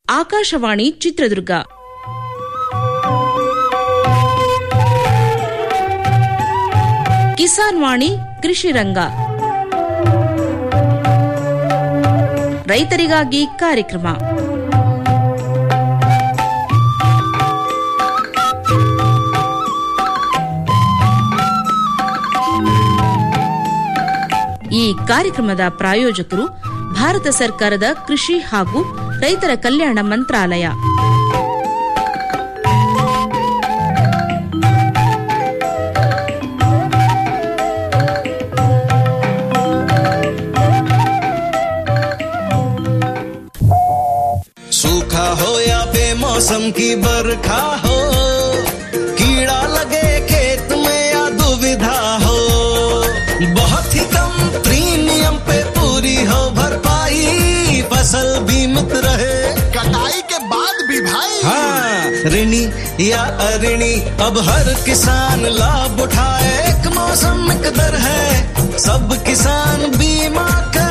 ಆಕಾಶವಾಣಿ ಚಿತ್ರದುರ್ಗ ಕಿಸಾನ್ ವಾಣಿ ಕೃಷಿ ರಂಗ ರೈತರಿಗಾಗಿ ಕಾರ್ಯಕ್ರಮ ಈ ಕಾರ್ಯಕ್ರಮದ ಪ್ರಾಯೋಜಕರು ಭಾರತ ಸರ್ಕಾರದ ಕೃಷಿ ಹಾಗೂ ರೈತರ ಕಲ್ಯಾಣ ಮಂತ್ರಾಲಯ सूखा हो या बेमौसम की बरखा हो कीड़ा लगे खेत में या दुविधा हो बहुत ही कम प्रीमियम पे पूरी हो भरपाई फसल बीमित रहे कटाई के बाद भी भाई हाँ ऋणी या अऋणी अब हर किसान लाभ उठाए एक मौसम एक दर है सब किसान बीमा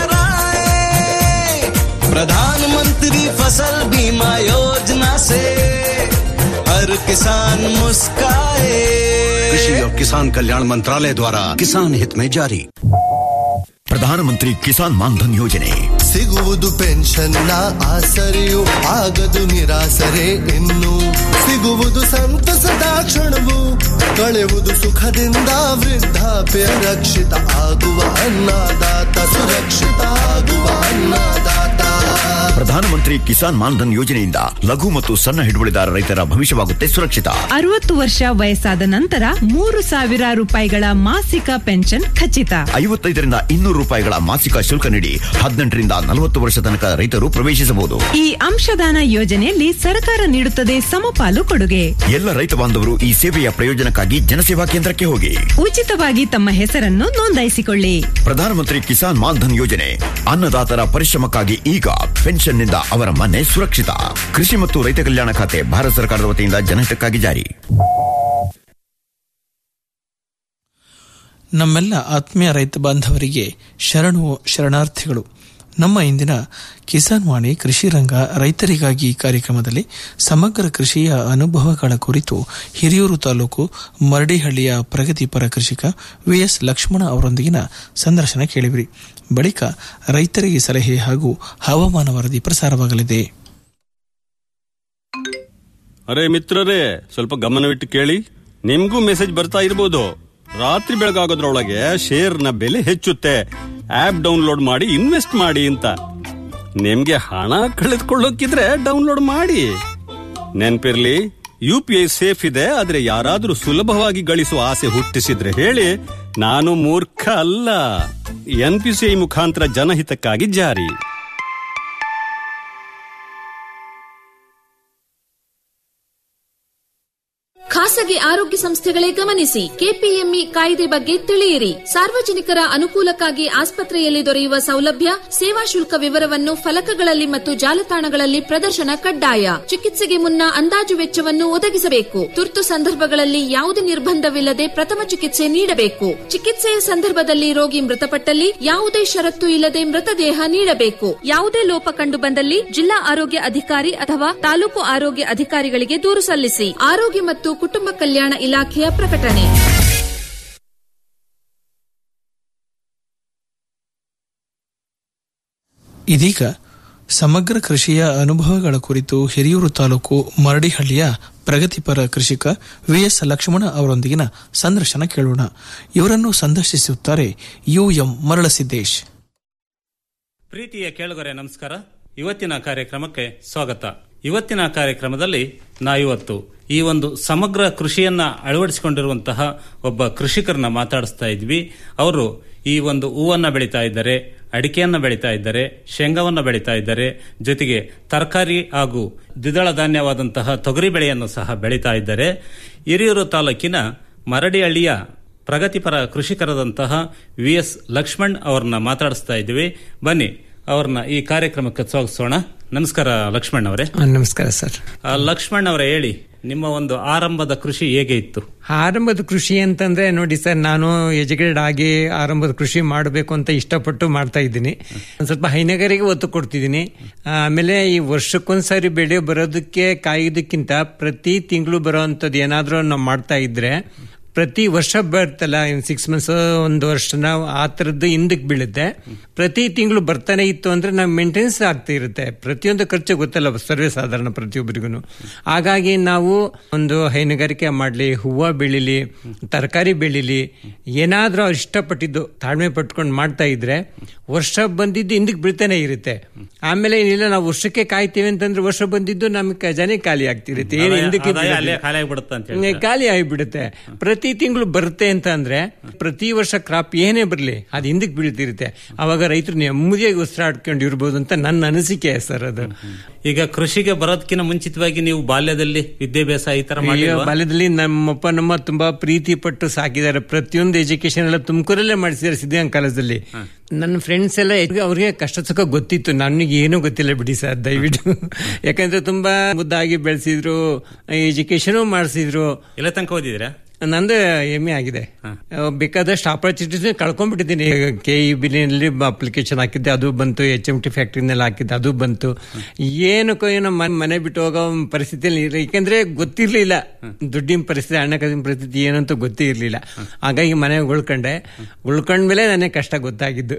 कराए प्रधानमंत्री फसल बीमा योजना से हर किसान मुस्काए कृषि और किसान कल्याण मंत्रालय द्वारा किसान हित में जारी ಪ್ರಧಾನಮಂತ್ರಿ ಕಿಸಾನ್ ಮಾನ್ಧನ್ ಯೋಜನೆ ಸಿಗುವುದು ಪೆನ್ಷನ್ನ ಆಸರೆಯು ಆಗದು ನಿರಾಸರೆ ಇನ್ನು ಸಿಗುವುದು ಸಂತಸದ ಕ್ಷಣವು ಕಳೆವುದು ಸುಖದಿಂದ ವೃದ್ಧಾಪ್ಯ ರಕ್ಷಿತ ಆಗುವ ಅನ್ನದಾತ ಸುರಕ್ಷಿತ ಆಗುವ ಅನ್ನದಾತ ಪ್ರಧಾನಮಂತ್ರಿ ಕಿಸಾನ್ ಮಾನ್ಧನ್ ಯೋಜನೆಯಿಂದ ಲಘು ಮತ್ತು ಸಣ್ಣ ಹಿಡುವಳಿದಾರ ರೈತರ ಭವಿಷ್ಯವಾಗುತ್ತೆ ಸುರಕ್ಷಿತ ಅರವತ್ತು ವರ್ಷ ವಯಸ್ಸಾದ ನಂತರ ಮೂರು ಸಾವಿರ ರೂಪಾಯಿಗಳ ಮಾಸಿಕ ಪೆನ್ಷನ್ ಖಚಿತ ಐವತ್ತೈದರಿಂದ ಇನ್ನೂರು ರೂಪಾಯಿಗಳ ಮಾಸಿಕ ಶುಲ್ಕ ನೀಡಿ ಹದಿನೆಂಟರಿಂದ ನಲವತ್ತು ವರ್ಷ ತನಕ ರೈತರು ಪ್ರವೇಶಿಸಬಹುದು ಈ ಅಂಶದಾನ ಯೋಜನೆಯಲ್ಲಿ ಸರ್ಕಾರ ನೀಡುತ್ತದೆ ಸಮಪಾಲು ಕೊಡುಗೆ ಎಲ್ಲ ರೈತ ಬಾಂಧವರು ಈ ಸೇವೆಯ ಪ್ರಯೋಜನಕ್ಕಾಗಿ ಜನಸೇವಾ ಕೇಂದ್ರಕ್ಕೆ ಹೋಗಿ ಉಚಿತವಾಗಿ ತಮ್ಮ ಹೆಸರನ್ನು ನೋಂದಾಯಿಸಿಕೊಳ್ಳಿ ಪ್ರಧಾನಮಂತ್ರಿ ಕಿಸಾನ್ ಮಾನ್ಧನ್ ಯೋಜನೆ ಅನ್ನದಾತರ ಪರಿಶ್ರಮಕ್ಕಾಗಿ ಈಗ ಪೆನ್ಷನ್ನಿಂದ ಅವರ ಮನೆ ಸುರಕ್ಷಿತ ಕೃಷಿ ಮತ್ತು ರೈತ ಕಲ್ಯಾಣ ಖಾತೆ ಭಾರತ ಸರ್ಕಾರದ ವತಿಯಿಂದ ಜನಹಿತಕ್ಕಾಗಿ ಜಾರಿ ನಮ್ಮೆಲ್ಲ ಆತ್ಮೀಯ ರೈತ ಬಾಂಧವರಿಗೆ ಶರಣು ಶರಣಾರ್ಥಿಗಳು ನಮ್ಮ ಇಂದಿನ ಕಿಸಾನ್ ವಾಣಿ ಕೃಷಿ ರಂಗ ರೈತರಿಗಾಗಿ ಕಾರ್ಯಕ್ರಮದಲ್ಲಿ ಸಮಗ್ರ ಕೃಷಿಯ ಅನುಭವಗಳ ಕುರಿತು ಹಿರಿಯೂರು ತಾಲೂಕು ಮರಡಿಹಳ್ಳಿಯ ಪ್ರಗತಿಪರ ಕೃಷಿಕ ವಿಎಸ್ ಲಕ್ಷ್ಮಣ ಅವರೊಂದಿಗಿನ ಸಂದರ್ಶನ ಕೇಳಿವಿರಿ ಬಳಿಕ ರೈತರಿಗೆ ಸಲಹೆ ಹಾಗೂ ಹವಾಮಾನ ವರದಿ ಪ್ರಸಾರವಾಗಲಿದೆ ಅರೆ ಮಿತ್ರರೇ ಸ್ವಲ್ಪ ಗಮನವಿಟ್ಟು ಕೇಳಿ ನಿಮ್ಗೂ ಮೆಸೇಜ್ ಬರ್ತಾ ಇರ್ಬೋದು ರಾತ್ರಿ ಬೆಳಗಾಗೋದ್ರೊಳಗೆ ಶೇರ್ನ ಬೆಲೆ ಹೆಚ್ಚುತ್ತೆ ಆಪ್ ಡೌನ್ಲೋಡ್ ಮಾಡಿ ಇನ್ವೆಸ್ಟ್ ಮಾಡಿ ಅಂತ ನಿಮ್ಗೆ ಹಣ ಕಳೆದುಕೊಳ್ಳೋಕಿದ್ರೆ ಡೌನ್ಲೋಡ್ ಮಾಡಿ ನೆನ್ಪಿರ್ಲಿ ಯು ಪಿ ಐ ಸೇಫ್ ಇದೆ ಆದ್ರೆ ಯಾರಾದ್ರೂ ಸುಲಭವಾಗಿ ಗಳಿಸುವ ಆಸೆ ಹುಟ್ಟಿಸಿದ್ರೆ ಹೇಳಿ ನಾನು ಮೂರ್ಖ ಅಲ್ಲ ಎನ್ ಪಿ ಸಿ ಐ ಮುಖಾಂತರ ಜನಹಿತಕ್ಕಾಗಿ ಜಾರಿ ಖಾಸಗಿ ಆರೋಗ್ಯ ಸಂಸ್ಥೆಗಳೇ ಗಮನಿಸಿ ಕೆಪಿಎಂಇ ಕಾಯ್ದೆ ಬಗ್ಗೆ ತಿಳಿಯಿರಿ ಸಾರ್ವಜನಿಕರ ಅನುಕೂಲಕ್ಕಾಗಿ ಆಸ್ಪತ್ರೆಯಲ್ಲಿ ದೊರೆಯುವ ಸೌಲಭ್ಯ ಸೇವಾ ಶುಲ್ಕ ವಿವರವನ್ನು ಫಲಕಗಳಲ್ಲಿ ಮತ್ತು ಜಾಲತಾಣಗಳಲ್ಲಿ ಪ್ರದರ್ಶನ ಕಡ್ಡಾಯ ಚಿಕಿತ್ಸೆಗೆ ಮುನ್ನ ಅಂದಾಜು ವೆಚ್ಚವನ್ನು ಒದಗಿಸಬೇಕು ತುರ್ತು ಸಂದರ್ಭಗಳಲ್ಲಿ ಯಾವುದೇ ನಿರ್ಬಂಧವಿಲ್ಲದೆ ಪ್ರಥಮ ಚಿಕಿತ್ಸೆ ನೀಡಬೇಕು ಚಿಕಿತ್ಸೆಯ ಸಂದರ್ಭದಲ್ಲಿ ರೋಗಿ ಮೃತಪಟ್ಟಲ್ಲಿ ಯಾವುದೇ ಷರತ್ತು ಇಲ್ಲದೆ ಮೃತದೇಹ ನೀಡಬೇಕು ಯಾವುದೇ ಲೋಪ ಕಂಡು ಬಂದಲ್ಲಿ ಜಿಲ್ಲಾ ಆರೋಗ್ಯ ಅಧಿಕಾರಿ ಅಥವಾ ತಾಲೂಕು ಆರೋಗ್ಯ ಅಧಿಕಾರಿಗಳಿಗೆ ದೂರು ಸಲ್ಲಿಸಿ ಆರೋಗ್ಯ ಮತ್ತು ಕುಟುಂಬ ಕಲ್ಯಾಣ ಇಲಾಖೆಯ ಪ್ರಕಟಣೆ ಇದೀಗ ಸಮಗ್ರ ಕೃಷಿಯ ಅನುಭವಗಳ ಕುರಿತು ಹಿರಿಯೂರು ತಾಲೂಕು ಮರಡಿಹಳ್ಳಿಯ ಪ್ರಗತಿಪರ ಕೃಷಿಕ ವಿಎಸ್ ಲಕ್ಷ್ಮಣ ಅವರೊಂದಿಗಿನ ಸಂದರ್ಶನ ಕೇಳೋಣ ಇವರನ್ನು ಸಂದರ್ಶಿಸುತ್ತಾರೆ ಯುಎಂ ಮರಳಸಿದ್ದೇಶ್ ಪ್ರೀತಿಯ ಕೇಳುಗರೆ ನಮಸ್ಕಾರ ಇವತ್ತಿನ ಕಾರ್ಯಕ್ರಮಕ್ಕೆ ಸ್ವಾಗತ ಇವತ್ತಿನ ಕಾರ್ಯಕ್ರಮದಲ್ಲಿ ನಾವಿವತ್ತು ಈ ಒಂದು ಸಮಗ್ರ ಕೃಷಿಯನ್ನ ಅಳವಡಿಸಿಕೊಂಡಿರುವಂತಹ ಒಬ್ಬ ಕೃಷಿಕರನ್ನ ಮಾತಾಡಿಸ್ತಾ ಇದ್ವಿ ಅವರು ಈ ಒಂದು ಹೂವನ್ನ ಬೆಳೀತಾ ಇದ್ದಾರೆ ಅಡಿಕೆಯನ್ನ ಬೆಳೀತಾ ಇದ್ದಾರೆ ಶೇಂಗಾವನ್ನ ಬೆಳೀತಾ ಇದ್ದಾರೆ ಜೊತೆಗೆ ತರಕಾರಿ ಹಾಗೂ ದ್ವಿದಳ ಧಾನ್ಯವಾದಂತಹ ತೊಗರಿ ಬೆಳೆಯನ್ನು ಸಹ ಬೆಳೀತಾ ಇದ್ದಾರೆ ಹಿರಿಯೂರು ತಾಲೂಕಿನ ಮರಡಿಹಳ್ಳಿಯ ಪ್ರಗತಿಪರ ಕೃಷಿಕರಾದಂತಹ ವಿ ಎಸ್ ಲಕ್ಷ್ಮಣ್ ಅವರನ್ನ ಮಾತಾಡಿಸ್ತಾ ಇದ್ವಿ ಬನ್ನಿ ಅವ್ರನ್ನ ಈ ಕಾರ್ಯಕ್ರಮಕ್ಕೆ ಸ್ವಾಗತಿಸೋಣ ನಮಸ್ಕಾರ ಲಕ್ಷ್ಮಣ್ ಅವರೇ ನಮಸ್ಕಾರ ಸರ್ ಆ, ಲಕ್ಷ್ಮಣ್ ಅವರೇ ಹೇಳಿ ನಿಮ್ಮ ಒಂದು ಆರಂಭದ ಕೃಷಿ ಹೇಗೆ ಇತ್ತು ಆರಂಭದ ಕೃಷಿ ಅಂತಂದ್ರೆ ನೋಡಿ ಸರ್ ನಾನು ಎಜುಕೇಟೆಡ್ ಆಗಿ ಆರಂಭದ ಕೃಷಿ ಮಾಡಬೇಕು ಅಂತ ಇಷ್ಟಪಟ್ಟು ಮಾಡ್ತಾ ಇದ್ದೀನಿ ಒಂದ್ ಸ್ವಲ್ಪ ಹೈನಗಾರಿಗೆ ಒತ್ತು ಕೊಡ್ತಿದ್ದೀನಿ ಆಮೇಲೆ ಈ ವರ್ಷಕ್ಕೊಂದ್ಸರಿ ಬೆಳೆ ಬರೋದಕ್ಕೆ ಕಾಯೋದಕ್ಕಿಂತ ಪ್ರತಿ ತಿಂಗಳು ಬರೋವಂಥದ್ದು ಏನಾದರೂ ನಾವು ಮಾಡ್ತಾ ಇದ್ರೆ ಪ್ರತಿ ವರ್ಷ ಬರ್ತಲ್ಲ ಸಿಕ್ಸ್ ಮಂತ್ಸ್ ಒಂದು ವರ್ಷ ನಾವು ಆ ಥರದ್ದು ಹಿಂದಕ್ಕೆ ಬೀಳುತ್ತೆ ಪ್ರತಿ ತಿಂಗಳು ಬರ್ತಾನೆ ಇತ್ತು ಅಂದ್ರೆ ನಾವು ಮೇಂಟೆನೆನ್ಸ್ ಆಗ್ತಾ ಇರುತ್ತೆ ಪ್ರತಿಯೊಂದು ಖರ್ಚು ಗೊತ್ತಲ್ಲ ಸರ್ವೇ ಸಾಧಾರಣ ಪ್ರತಿಯೊಬ್ಬರಿಗೂ ಹಾಗಾಗಿ ನಾವು ಒಂದು ಹೈನುಗಾರಿಕೆ ಮಾಡಲಿ ಹೂವು ಬೆಳಿಲಿ ತರಕಾರಿ ಬೆಳಿಲಿ ಏನಾದರೂ ಅವ್ರು ಇಷ್ಟಪಟ್ಟಿದ್ದು ತಾಳ್ಮೆ ಪಟ್ಕೊಂಡು ಮಾಡ್ತಾ ಇದ್ರೆ ವರ್ಷ ಬಂದಿದ್ದು ಹಿಂದಕ್ಕೆ ಬೀಳ್ತಾನೆ ಇರುತ್ತೆ ಆಮೇಲೆ ಏನಿಲ್ಲ ನಾವು ವರ್ಷಕ್ಕೆ ಕಾಯ್ತೀವಿ ಅಂತಂದ್ರೆ ವರ್ಷ ಬಂದಿದ್ದು ನಮ್ಗೆ ಖಜಾನೆ ಖಾಲಿ ಆಗ್ತಿರುತ್ತೆ ಏನು ಹಿಂದಕ್ಕೆ ಆದಾಯ ಬೀಳೋದಿಲ್ಲ. ಅಲ್ಲೇ ಖಾಲಿ ಆಗ್ಬಿಡುತ್ತೆ ಅಂತ ಹೇಳಿ ಖಾಲಿ ಆಗಿಬಿಡುತ್ತೆ ಪ್ರತಿ ತಿಂಗಳು ಬರುತ್ತೆ ಅಂತ ಅಂದ್ರೆ ಪ್ರತಿ ವರ್ಷ ಕ್ರಾಪ್ ಏನೇ ಬರಲಿ ಅದು ಹಿಂದಕ್ಕೆ ಬೀಳ್ತಿರುತ್ತೆ ಅವಾಗ ರೈತರು ನೆಮ್ಮದಿಯಾಗಿ ಉಸಿರಾಡ್ಕೊಂಡು ಇರ್ಬೋದು ಅಂತ ನನ್ನ ಅನಿಸಿಕೆ ಸರ್ ಅದು ಈಗ ಕೃಷಿಗೆ ಬರೋದಕ್ಕಿಂತ ಮುಂಚಿತವಾಗಿ ನೀವು ಬಾಲ್ಯದಲ್ಲಿ ವಿದ್ಯಾಭ್ಯಾಸ ಈ ತರ ಈಗ ಮಾಡಿ ಬಾಲ್ಯದಲ್ಲಿ ನಮ್ಮಪ್ಪ ನಮ್ಮ ತುಂಬಾ ಪ್ರೀತಿ ಪಟ್ಟು ಸಾಕಿದ್ದಾರೆ ಪ್ರತಿಯೊಂದು ಎಜುಕೇಶನ್ ಎಲ್ಲ ತುಮಕೂರಲ್ಲೇ ಮಾಡಿಸಿದ್ದಾರೆ ಸಿದ್ಧಾಂಗ ಕಾಲೇಜಲ್ಲಿ ನನ್ನ ಫ್ರೆಂಡ್ಸ್ ಎಲ್ಲ ಅವ್ರಿಗೆ ಕಷ್ಟ ಸುಖ ಗೊತ್ತಿತ್ತು ನನಗೆ ಏನೂ ಗೊತ್ತಿಲ್ಲ ಬಿಡಿ ಸರ್ ದಯವಿಟ್ಟು ಯಾಕಂದ್ರೆ ತುಂಬಾ ಮುದ್ದಾಗಿ ಬೆಳೆಸಿದ್ರು ಎಜುಕೇಶನ್ ಮಾಡಿಸಿದ್ರು ಎಲ್ಲ ತನಕ ಓದಿದ್ದೀರಾ ನಂದು ಎಮ್ಮೆ ಆಗಿದೆ ಬೇಕಾದಷ್ಟು ಆಪರ್ಚುನಿಟೀಸ್ ಕಳ್ಕೊಂಡ್ಬಿಟ್ಟಿದ್ದೀನಿ ಕೆ ಇ ಬಿನಲ್ಲಿ ಅಪ್ಲಿಕೇಶನ್ ಹಾಕಿದ್ದೆ ಅದು ಬಂತು ಎಚ್ ಎಂ ಟಿ ಫ್ಯಾಕ್ಟ್ರಿನಲ್ಲಿ ಹಾಕಿದ್ದೆ ಅದು ಬಂತು ಏನಕ್ಕೋ ಏನೋ ಮನೆ ಮನೆ ಬಿಟ್ಟು ಹೋಗೋ ಪರಿಸ್ಥಿತಿಯಲ್ಲಿ ಇರ ಯಾಕಂದ್ರೆ ಗೊತ್ತಿರ್ಲಿಲ್ಲ ದುಡ್ಡಿನ ಪರಿಸ್ಥಿತಿ ಹಣಕಾಸಿನ ಪರಿಸ್ಥಿತಿ ಏನಂತ ಗೊತ್ತೇ ಇರಲಿಲ್ಲ ಹಾಗಾಗಿ ಮನೆಗೆ ಉಳ್ಕೊಂಡೆ ಉಳ್ಕೊಂಡ್ಮೇಲೆ ನನಗೆ ಕಷ್ಟ ಗೊತ್ತಾಗಿದ್ದು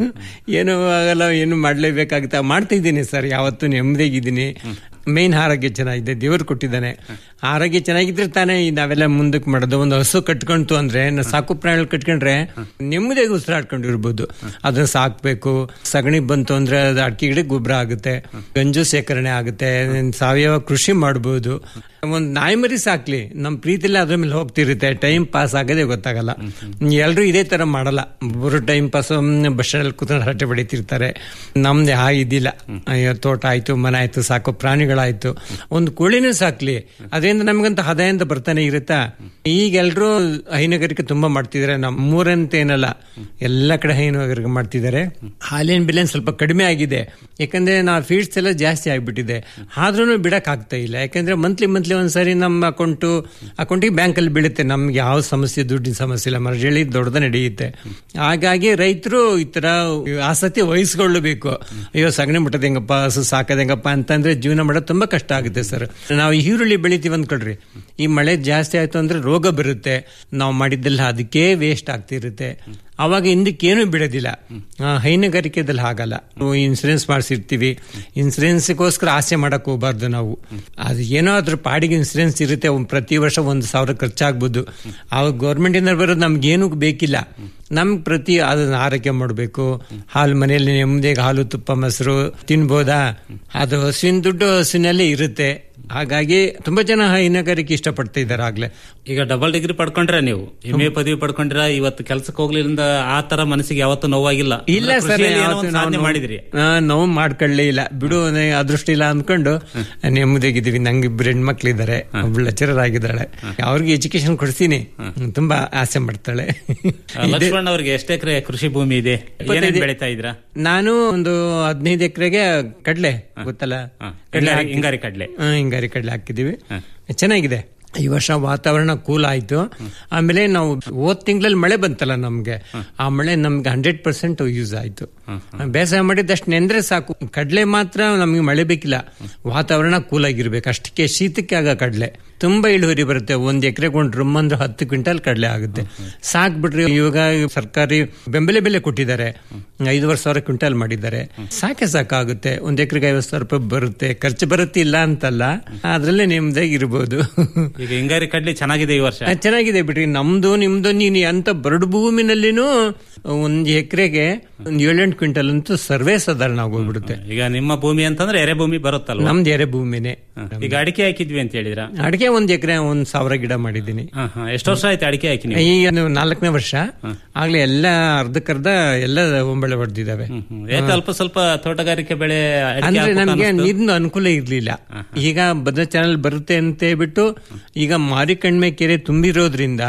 ಏನು ಆಗಲ್ಲ ಏನು ಮಾಡಲೇಬೇಕಾಗುತ್ತೆ ಮಾಡ್ತಿದ್ದೀನಿ ಸರ್ ಯಾವತ್ತೂ ನೆಮ್ಮದಿಯಾಗಿದ್ದೀನಿ ಮೇನ್ ಆರೋಗ್ಯ ಚೆನ್ನಾಗಿದೆ ದೇವರು ಕೊಟ್ಟಿದ್ದಾನೆ ಆರೋಗ್ಯ ಚೆನ್ನಾಗಿದ್ರೆ ತಾನೇ ಈ ನಾವೆಲ್ಲ ಮುಂದಕ್ಕೆ ಮಾಡೋದು ಒಂದು ಹಸು ಕಟ್ಕೊಂತು ಅಂದ್ರೆ ನಾವು ಸಾಕು ಪ್ರಾಣಿಗಳು ಕಟ್ಕೊಂಡ್ರೆ ನೆಮ್ಮದಿಯಾಗಿ ಉಸಿರಾಡ್ಕೊಂಡು ಇರ್ಬೋದು ಅದನ್ನ ಸಾಕ್ಬೇಕು ಸಗಣಿ ಬಂತು ಅಂದ್ರೆ ಅದು ಅಡಿಕೆ ಗಿಡಕ್ಕೆ ಗೊಬ್ಬರ ಆಗುತ್ತೆ ಗಂಜು ಸೇಕರಣೆ ಆಗುತ್ತೆ ಸಾವಯವ ಕೃಷಿ ಮಾಡ್ಬೋದು ಒಂದು ನಾಯಿ ಮರಿ ಸಾಕ್ಲಿ ನಮ್ಮ ಪ್ರೀತಿಲ್ಲ ಅದ್ರ ಮೇಲೆ ಹೋಗ್ತಿರುತ್ತೆ ಟೈಮ್ ಪಾಸ್ ಆಗೋದೇ ಗೊತ್ತಾಗಲ್ಲ ಎಲ್ಲರೂ ಇದೇ ತರ ಮಾಡಲ್ಲ ಒಬ್ಬರು ಟೈಮ್ ಪಾಸ್ ಬಸ್ ಸ್ಟ್ಯಾಂಡ್ ಕೂತ್ಕೊಂಡು ಹರಟೆ ಬೆಳೀತಿರ್ತಾರೆ ನಮ್ದು ಆ ಇದಿಲ್ಲ ಅಯ್ಯೋ, ತೋಟ ಆಯ್ತು ಮನೆ ಆಯ್ತು ಸಾಕು ಪ್ರಾಣಿಗಳಾಯ್ತು ಒಂದು ಕೋಳಿನೂ ಸಾಕ್ಲಿ ಅದರಿಂದ ನಮ್ಗಂತ ಆದಾಯ ಅಂತ ಬರ್ತಾನೆ ಇರುತ್ತಾ ಈಗ ಎಲ್ರು ಹೈನುಗಾರಿಕೆ ತುಂಬಾ ಮಾಡ್ತಿದ್ದಾರೆ ನಮ್ಮೂರಂತ ಏನಲ್ಲ ಎಲ್ಲ ಕಡೆ ಹೈನುಗಾರಿಕೆ ಮಾಡ್ತಿದ್ದಾರೆ ಹಾಲಿನ ಬೆಲೆ ಸ್ವಲ್ಪ ಕಡಿಮೆ ಆಗಿದೆ ಯಾಕಂದ್ರೆ ನಾವು ಫೀಡ್ಸ್ ಎಲ್ಲ ಜಾಸ್ತಿ ಆಗ್ಬಿಟ್ಟಿದೆ ಆದ್ರೂ ಬಿಡಕ್ ಆಗ್ತಾ ಇಲ್ಲ ಯಾಕಂದ್ರೆ ಮಂತ್ಲಿ ಮಂತ್ಲಿ ಒಂದ್ಸರಿ ನಮ್ಮ ಅಕೌಂಟು ಅಕೌಂಟಿಗೆ ಬ್ಯಾಂಕಲ್ಲಿ ಬೀಳುತ್ತೆ ನಮ್ಗೆ ಯಾವ ಸಮಸ್ಯೆ ದುಡ್ಡಿನ ಸಮಸ್ಯೆ ಇಲ್ಲ ಮರಳಿ ದೊಡ್ಡದ ನಡೆಯುತ್ತೆ ಹಾಗಾಗಿ ರೈತರು ಈ ತರ ಆಸಕ್ತಿ ವಹಿಸ್ಕೊಳ್ಳಬೇಕು ಅಯ್ಯೋ ಸಗಣಿ ಮುಟ್ಟದ ಹೆಂಗಪ್ಪ ಹಸು ಸಾಕದ ಹೆಂಗಪ್ಪ ಅಂತಂದ್ರೆ ಜೀವನ ಮಾಡೋದು ತುಂಬಾ ಕಷ್ಟ ಆಗುತ್ತೆ ಸರ್ ನಾವು ಈರುಳ್ಳಿ ಬೆಳಿತೀವಿ ಅಂದ್ಕೊಳ್ರಿ ಈ ಮಳೆ ಜಾಸ್ತಿ ಆಯ್ತು ಅಂದ್ರೆ ರೋಗ ಬರುತ್ತೆ ನಾವು ಮಾಡಿದ್ದೆಲ್ಲ ಅದಕ್ಕೆ ವೇಸ್ಟ್ ಆಗ್ತಿರುತ್ತೆ ಅವಾಗ ಹಿಂದಕ್ಕೇನು ಬಿಡೋದಿಲ್ಲ ಆ, ಹೈನುಗಾರಿಕೆದಲ್ಲಿ ಹಾಗಲ್ಲ ನಾವು ಇನ್ಸೂರೆನ್ಸ್ ಮಾಡಿಸಿರ್ತೀವಿ ಇನ್ಸೂರೆನ್ಸ್ಗೋಸ್ಕರ ಆಸೆ ಮಾಡಕ್ ಹೋಗ್ಬಾರ್ದು ನಾವು ಅದು ಏನೋ ಅದ್ರ ಪಾಡಿಗೆ ಇನ್ಸೂರೆನ್ಸ್ ಇರುತ್ತೆ ಒಂದ್ ಪ್ರತಿ ವರ್ಷ ಒಂದು ಸಾವಿರ ಖರ್ಚಾಗ್ಬೋದು ಅವಾಗ ಗೌರ್ಮೆಂಟ್ ಇಂದ ಬರೋದು ನಮ್ಗೇನು ಬೇಕಿಲ್ಲ ನಮ್ಗೆ ಪ್ರತಿ ಅದನ್ನ ಆರೈಕೆ ಮಾಡಬೇಕು ಹಾಲು ಮನೆಯಲ್ಲಿ ನೆಮ್ಮದಿಯಾಗಿ ಹಾಲು ತುಪ್ಪ ಮೊಸರು ತಿನ್ಬೋದಾ ಅದು ಹಸುವಿನ ದುಡ್ಡು ಹಸುವಿನಲ್ಲೇ ಇರುತ್ತೆ ಹಾಗಾಗಿ ತುಂಬಾ ಜನ ಹೈನುಗಾರಿಕೆ ಇಷ್ಟಪಡ್ತಾ ಇದ್ದಾರೆ ಆಗ್ಲೇ ಈಗ ಡಬಲ್ ಡಿಗ್ರಿ ಪಡ್ಕೊಂಡ್ರೆ ನೀವು ಎಂ ಎ ಪದವಿ ಪಡ್ಕೊಂಡ್ರ ಇವತ್ತು ಕೆಲ್ಸಕ್ಕೆ ಹೋಗ್ಲಿಂದ ಆ ತರ ಮನಸ್ಸಿಗೆ ಯಾವತ್ತೂ ನೋವಾಗಿಲ್ಲ ಇಲ್ಲ ಅಂದ್ರೆ ಸರ್ ಕೃಷಿಯಲ್ಲಿ ಏನೋ ಯಾವತ್ತೂ ಒಂದು ನಾವು ಸಾಧನೆ ನೋವು- ಮಾಡಿದ್ರಿ ಆ, ನೋವು ಮಾಡ್ಕೊಳ್ಳೇ ಇಲ್ಲ ಬಿಡು ನೆ- ಅದೃಷ್ಟ ಇಲ್ಲ ಅಂದ್ಕೊಂಡು ನೆಮ್ಮದಿಯಾಗಿದ್ದೀವಿ ನಂಗೆ ಇಬ್ಬರು ಹೆಣ್ಮಕ್ಳಿದ್ದಾರೆ ಒಬ್ಳು ಲೆಕ್ಚರರ್ ಆಗಿದ್ದಾಳೆ ಅವ್ರಿಗೆ ಎಜುಕೇಶನ್ ಕೊಡ್ತೀನಿ ತುಂಬಾ ಆಸೆ ಮಾಡ್ತಾಳೆ ಆ, ಲಕ್ಷ್ಮಣ್ ಅವ್ರಿಗೆ ಎಷ್ಟು ಎಕರೆ ಕೃಷಿ ಭೂಮಿ ಇದೆ ಏನೇನ್ ಇಪ್ಪತ್ತೈದು- ಬೆಳೀತಾ ಇದ್ರ ನಾನು ಒಂದು ಹದಿನೈದು ಎಕರೆಗೆ ಕಡ್ಲೆ ಗೊತ್ತಲ್ಲ ಹಿಂಗಾರಿ- ಹಾಕಿ- ಹಿಂಗಾರಿ ಕಡ್ಲೆ. ಹಾ, ಹಿಂಗಾರಿ ಕಡ್ಲೆ ಹಾಕಿದೀವಿ ಚೆನ್ನಾಗಿದೆ ಈ ವರ್ಷ ವಾತಾವರಣ ಕೂಲ್ ಆಯ್ತು ಆಮೇಲೆ ನಾವು ಹೋದ್ ತಿಂಗಳಲ್ಲಿ ಮಳೆ ಬಂತಲ್ಲ ನಮ್ಗೆ ಆ ಮಳೆ ನಮ್ಗೆ ಹಂಡ್ರೆಡ್ ಪರ್ಸೆಂಟ್ ಯೂಸ್ ಆಯ್ತು ಬೇಸಾಯ ಮಾಡಿದಷ್ಟು ನೆಂದ್ರೆ ಸಾಕು ಕಡ್ಲೆ ಮಾತ್ರ ನಮ್ಗೆ ಮಳೆ ಬೇಕಿಲ್ಲ ವಾತಾವರಣ ಕೂಲ್ ಆಗಿರ್ಬೇಕು ಅಷ್ಟಕ್ಕೆ ಶೀತಕ್ಕೆ ಆಗ ಕಡ್ಲೆ ತುಂಬಾ ಇಳುವರಿ ಬರುತ್ತೆ ಒಂದ್ ಎಕರೆಗೆ ಒಂದು ಡ್ರಮ್ ಅಂದ್ರೆ ಹತ್ತು ಕ್ವಿಂಟಲ್ ಕಡಲೆ ಆಗುತ್ತೆ ಸಾಕ್ ಬಿಡ್ರಿ ಇವಾಗ ಸರ್ಕಾರಿ ಬೆಂಬಲ ಬೆಲೆ ಕೊಟ್ಟಿದ್ದಾರೆ ಐದುವರೆ ಸಾವಿರ ಕ್ವಿಂಟಲ್ ಮಾಡಿದ್ದಾರೆ ಸಾಕೆ ಸಾಕಾಗುತ್ತೆ ಒಂದ್ ಎಕರೆಗೆ ಐವತ್ತು ಸಾವಿರ ರೂಪಾಯಿ ಬರುತ್ತೆ ಖರ್ಚು ಬರುತ್ತೆ ಇಲ್ಲ ಅಂತಲ್ಲ ಅದ್ರಲ್ಲೇ ನೆಮ್ಮದಿಯಾಗಿ ಇರ್ಬೋದು ಈಗ ಹಿಂಗಾರಿ ಕಡ್ಲಿ ಚೆನ್ನಾಗಿದೆ ಈ ವರ್ಷ ಅದ್ ಚೆನ್ನಾಗಿದೆ ಬಿಡ್ರಿ ನಮ್ದು ನಿಮ್ದು ನೀನು ಅಂತ ಬರಡು ಭೂಮಿನಲ್ಲಿನೂ ಒಂದ್ ಎಕರೆಗೆ ಒಂದ್ ಏಳೆಂಟು ಕ್ವಿಂಟಲ್ ಅಂತೂ ಸರ್ವೇ ಸಾಧಾರಣ ಆಗೋಗ್ಬಿಡುತ್ತೆ ಈಗ ನಿಮ್ಮ ಭೂಮಿ ಅಂತಂದ್ರೆ ಎರೆ ಭೂಮಿ ಬರುತ್ತಲ್ವಾ ನಮ್ದು ಎರೆ ಭೂಮಿನೇ ಈಗ ಅಡಿಕೆ ಹಾಕಿದ್ವಿ ಅಂತ ಹೇಳಿದ್ರ ಅಡಿಕೆ ಒಂದ್ ಎಕರೆ ಒಂದ್ ಸಾವಿರ ಗಿಡ ಮಾಡಿದ್ದೀನಿ ಎಷ್ಟು ವರ್ಷ ಆಯ್ತು ಅಡಿಕೆ ಹಾಕಿ ನೀವು ಈಗ ನೀವು ನಾಲ್ಕನೇ ವರ್ಷ ಆಗ್ಲೇ ಎಲ್ಲ ಅರ್ಧಕ್ಕರ್ಧ ಎಲ್ಲ ಒಂಬಳೆ ಹೊಡೆದಿದ್ದಾವೆ ಯಾಕೆ ಅಲ್ಪ ಸ್ವಲ್ಪ ತೋಟಗಾರಿಕೆ ಬೆಳೆ ಅಡಿಕೆ ಅಂದ್ರೆ ಹಾಕ್ಬೇಕು ನಮ್ಗೆ ಅನ್ನಿಸ್ತು? ನೀರಿನ ಅನುಕೂಲ ಇರ್ಲಿಲ್ಲ ಈಗ ಭದ್ರ ಚಾನಲ್ ಬರುತ್ತೆ ಅಂತ ಹೇಳ್ಬಿಟ್ಟು ಈಗ ಮಾರಿಕಣ್ಮೆ ಕೆರೆ ತುಂಬಿರೋದ್ರಿಂದ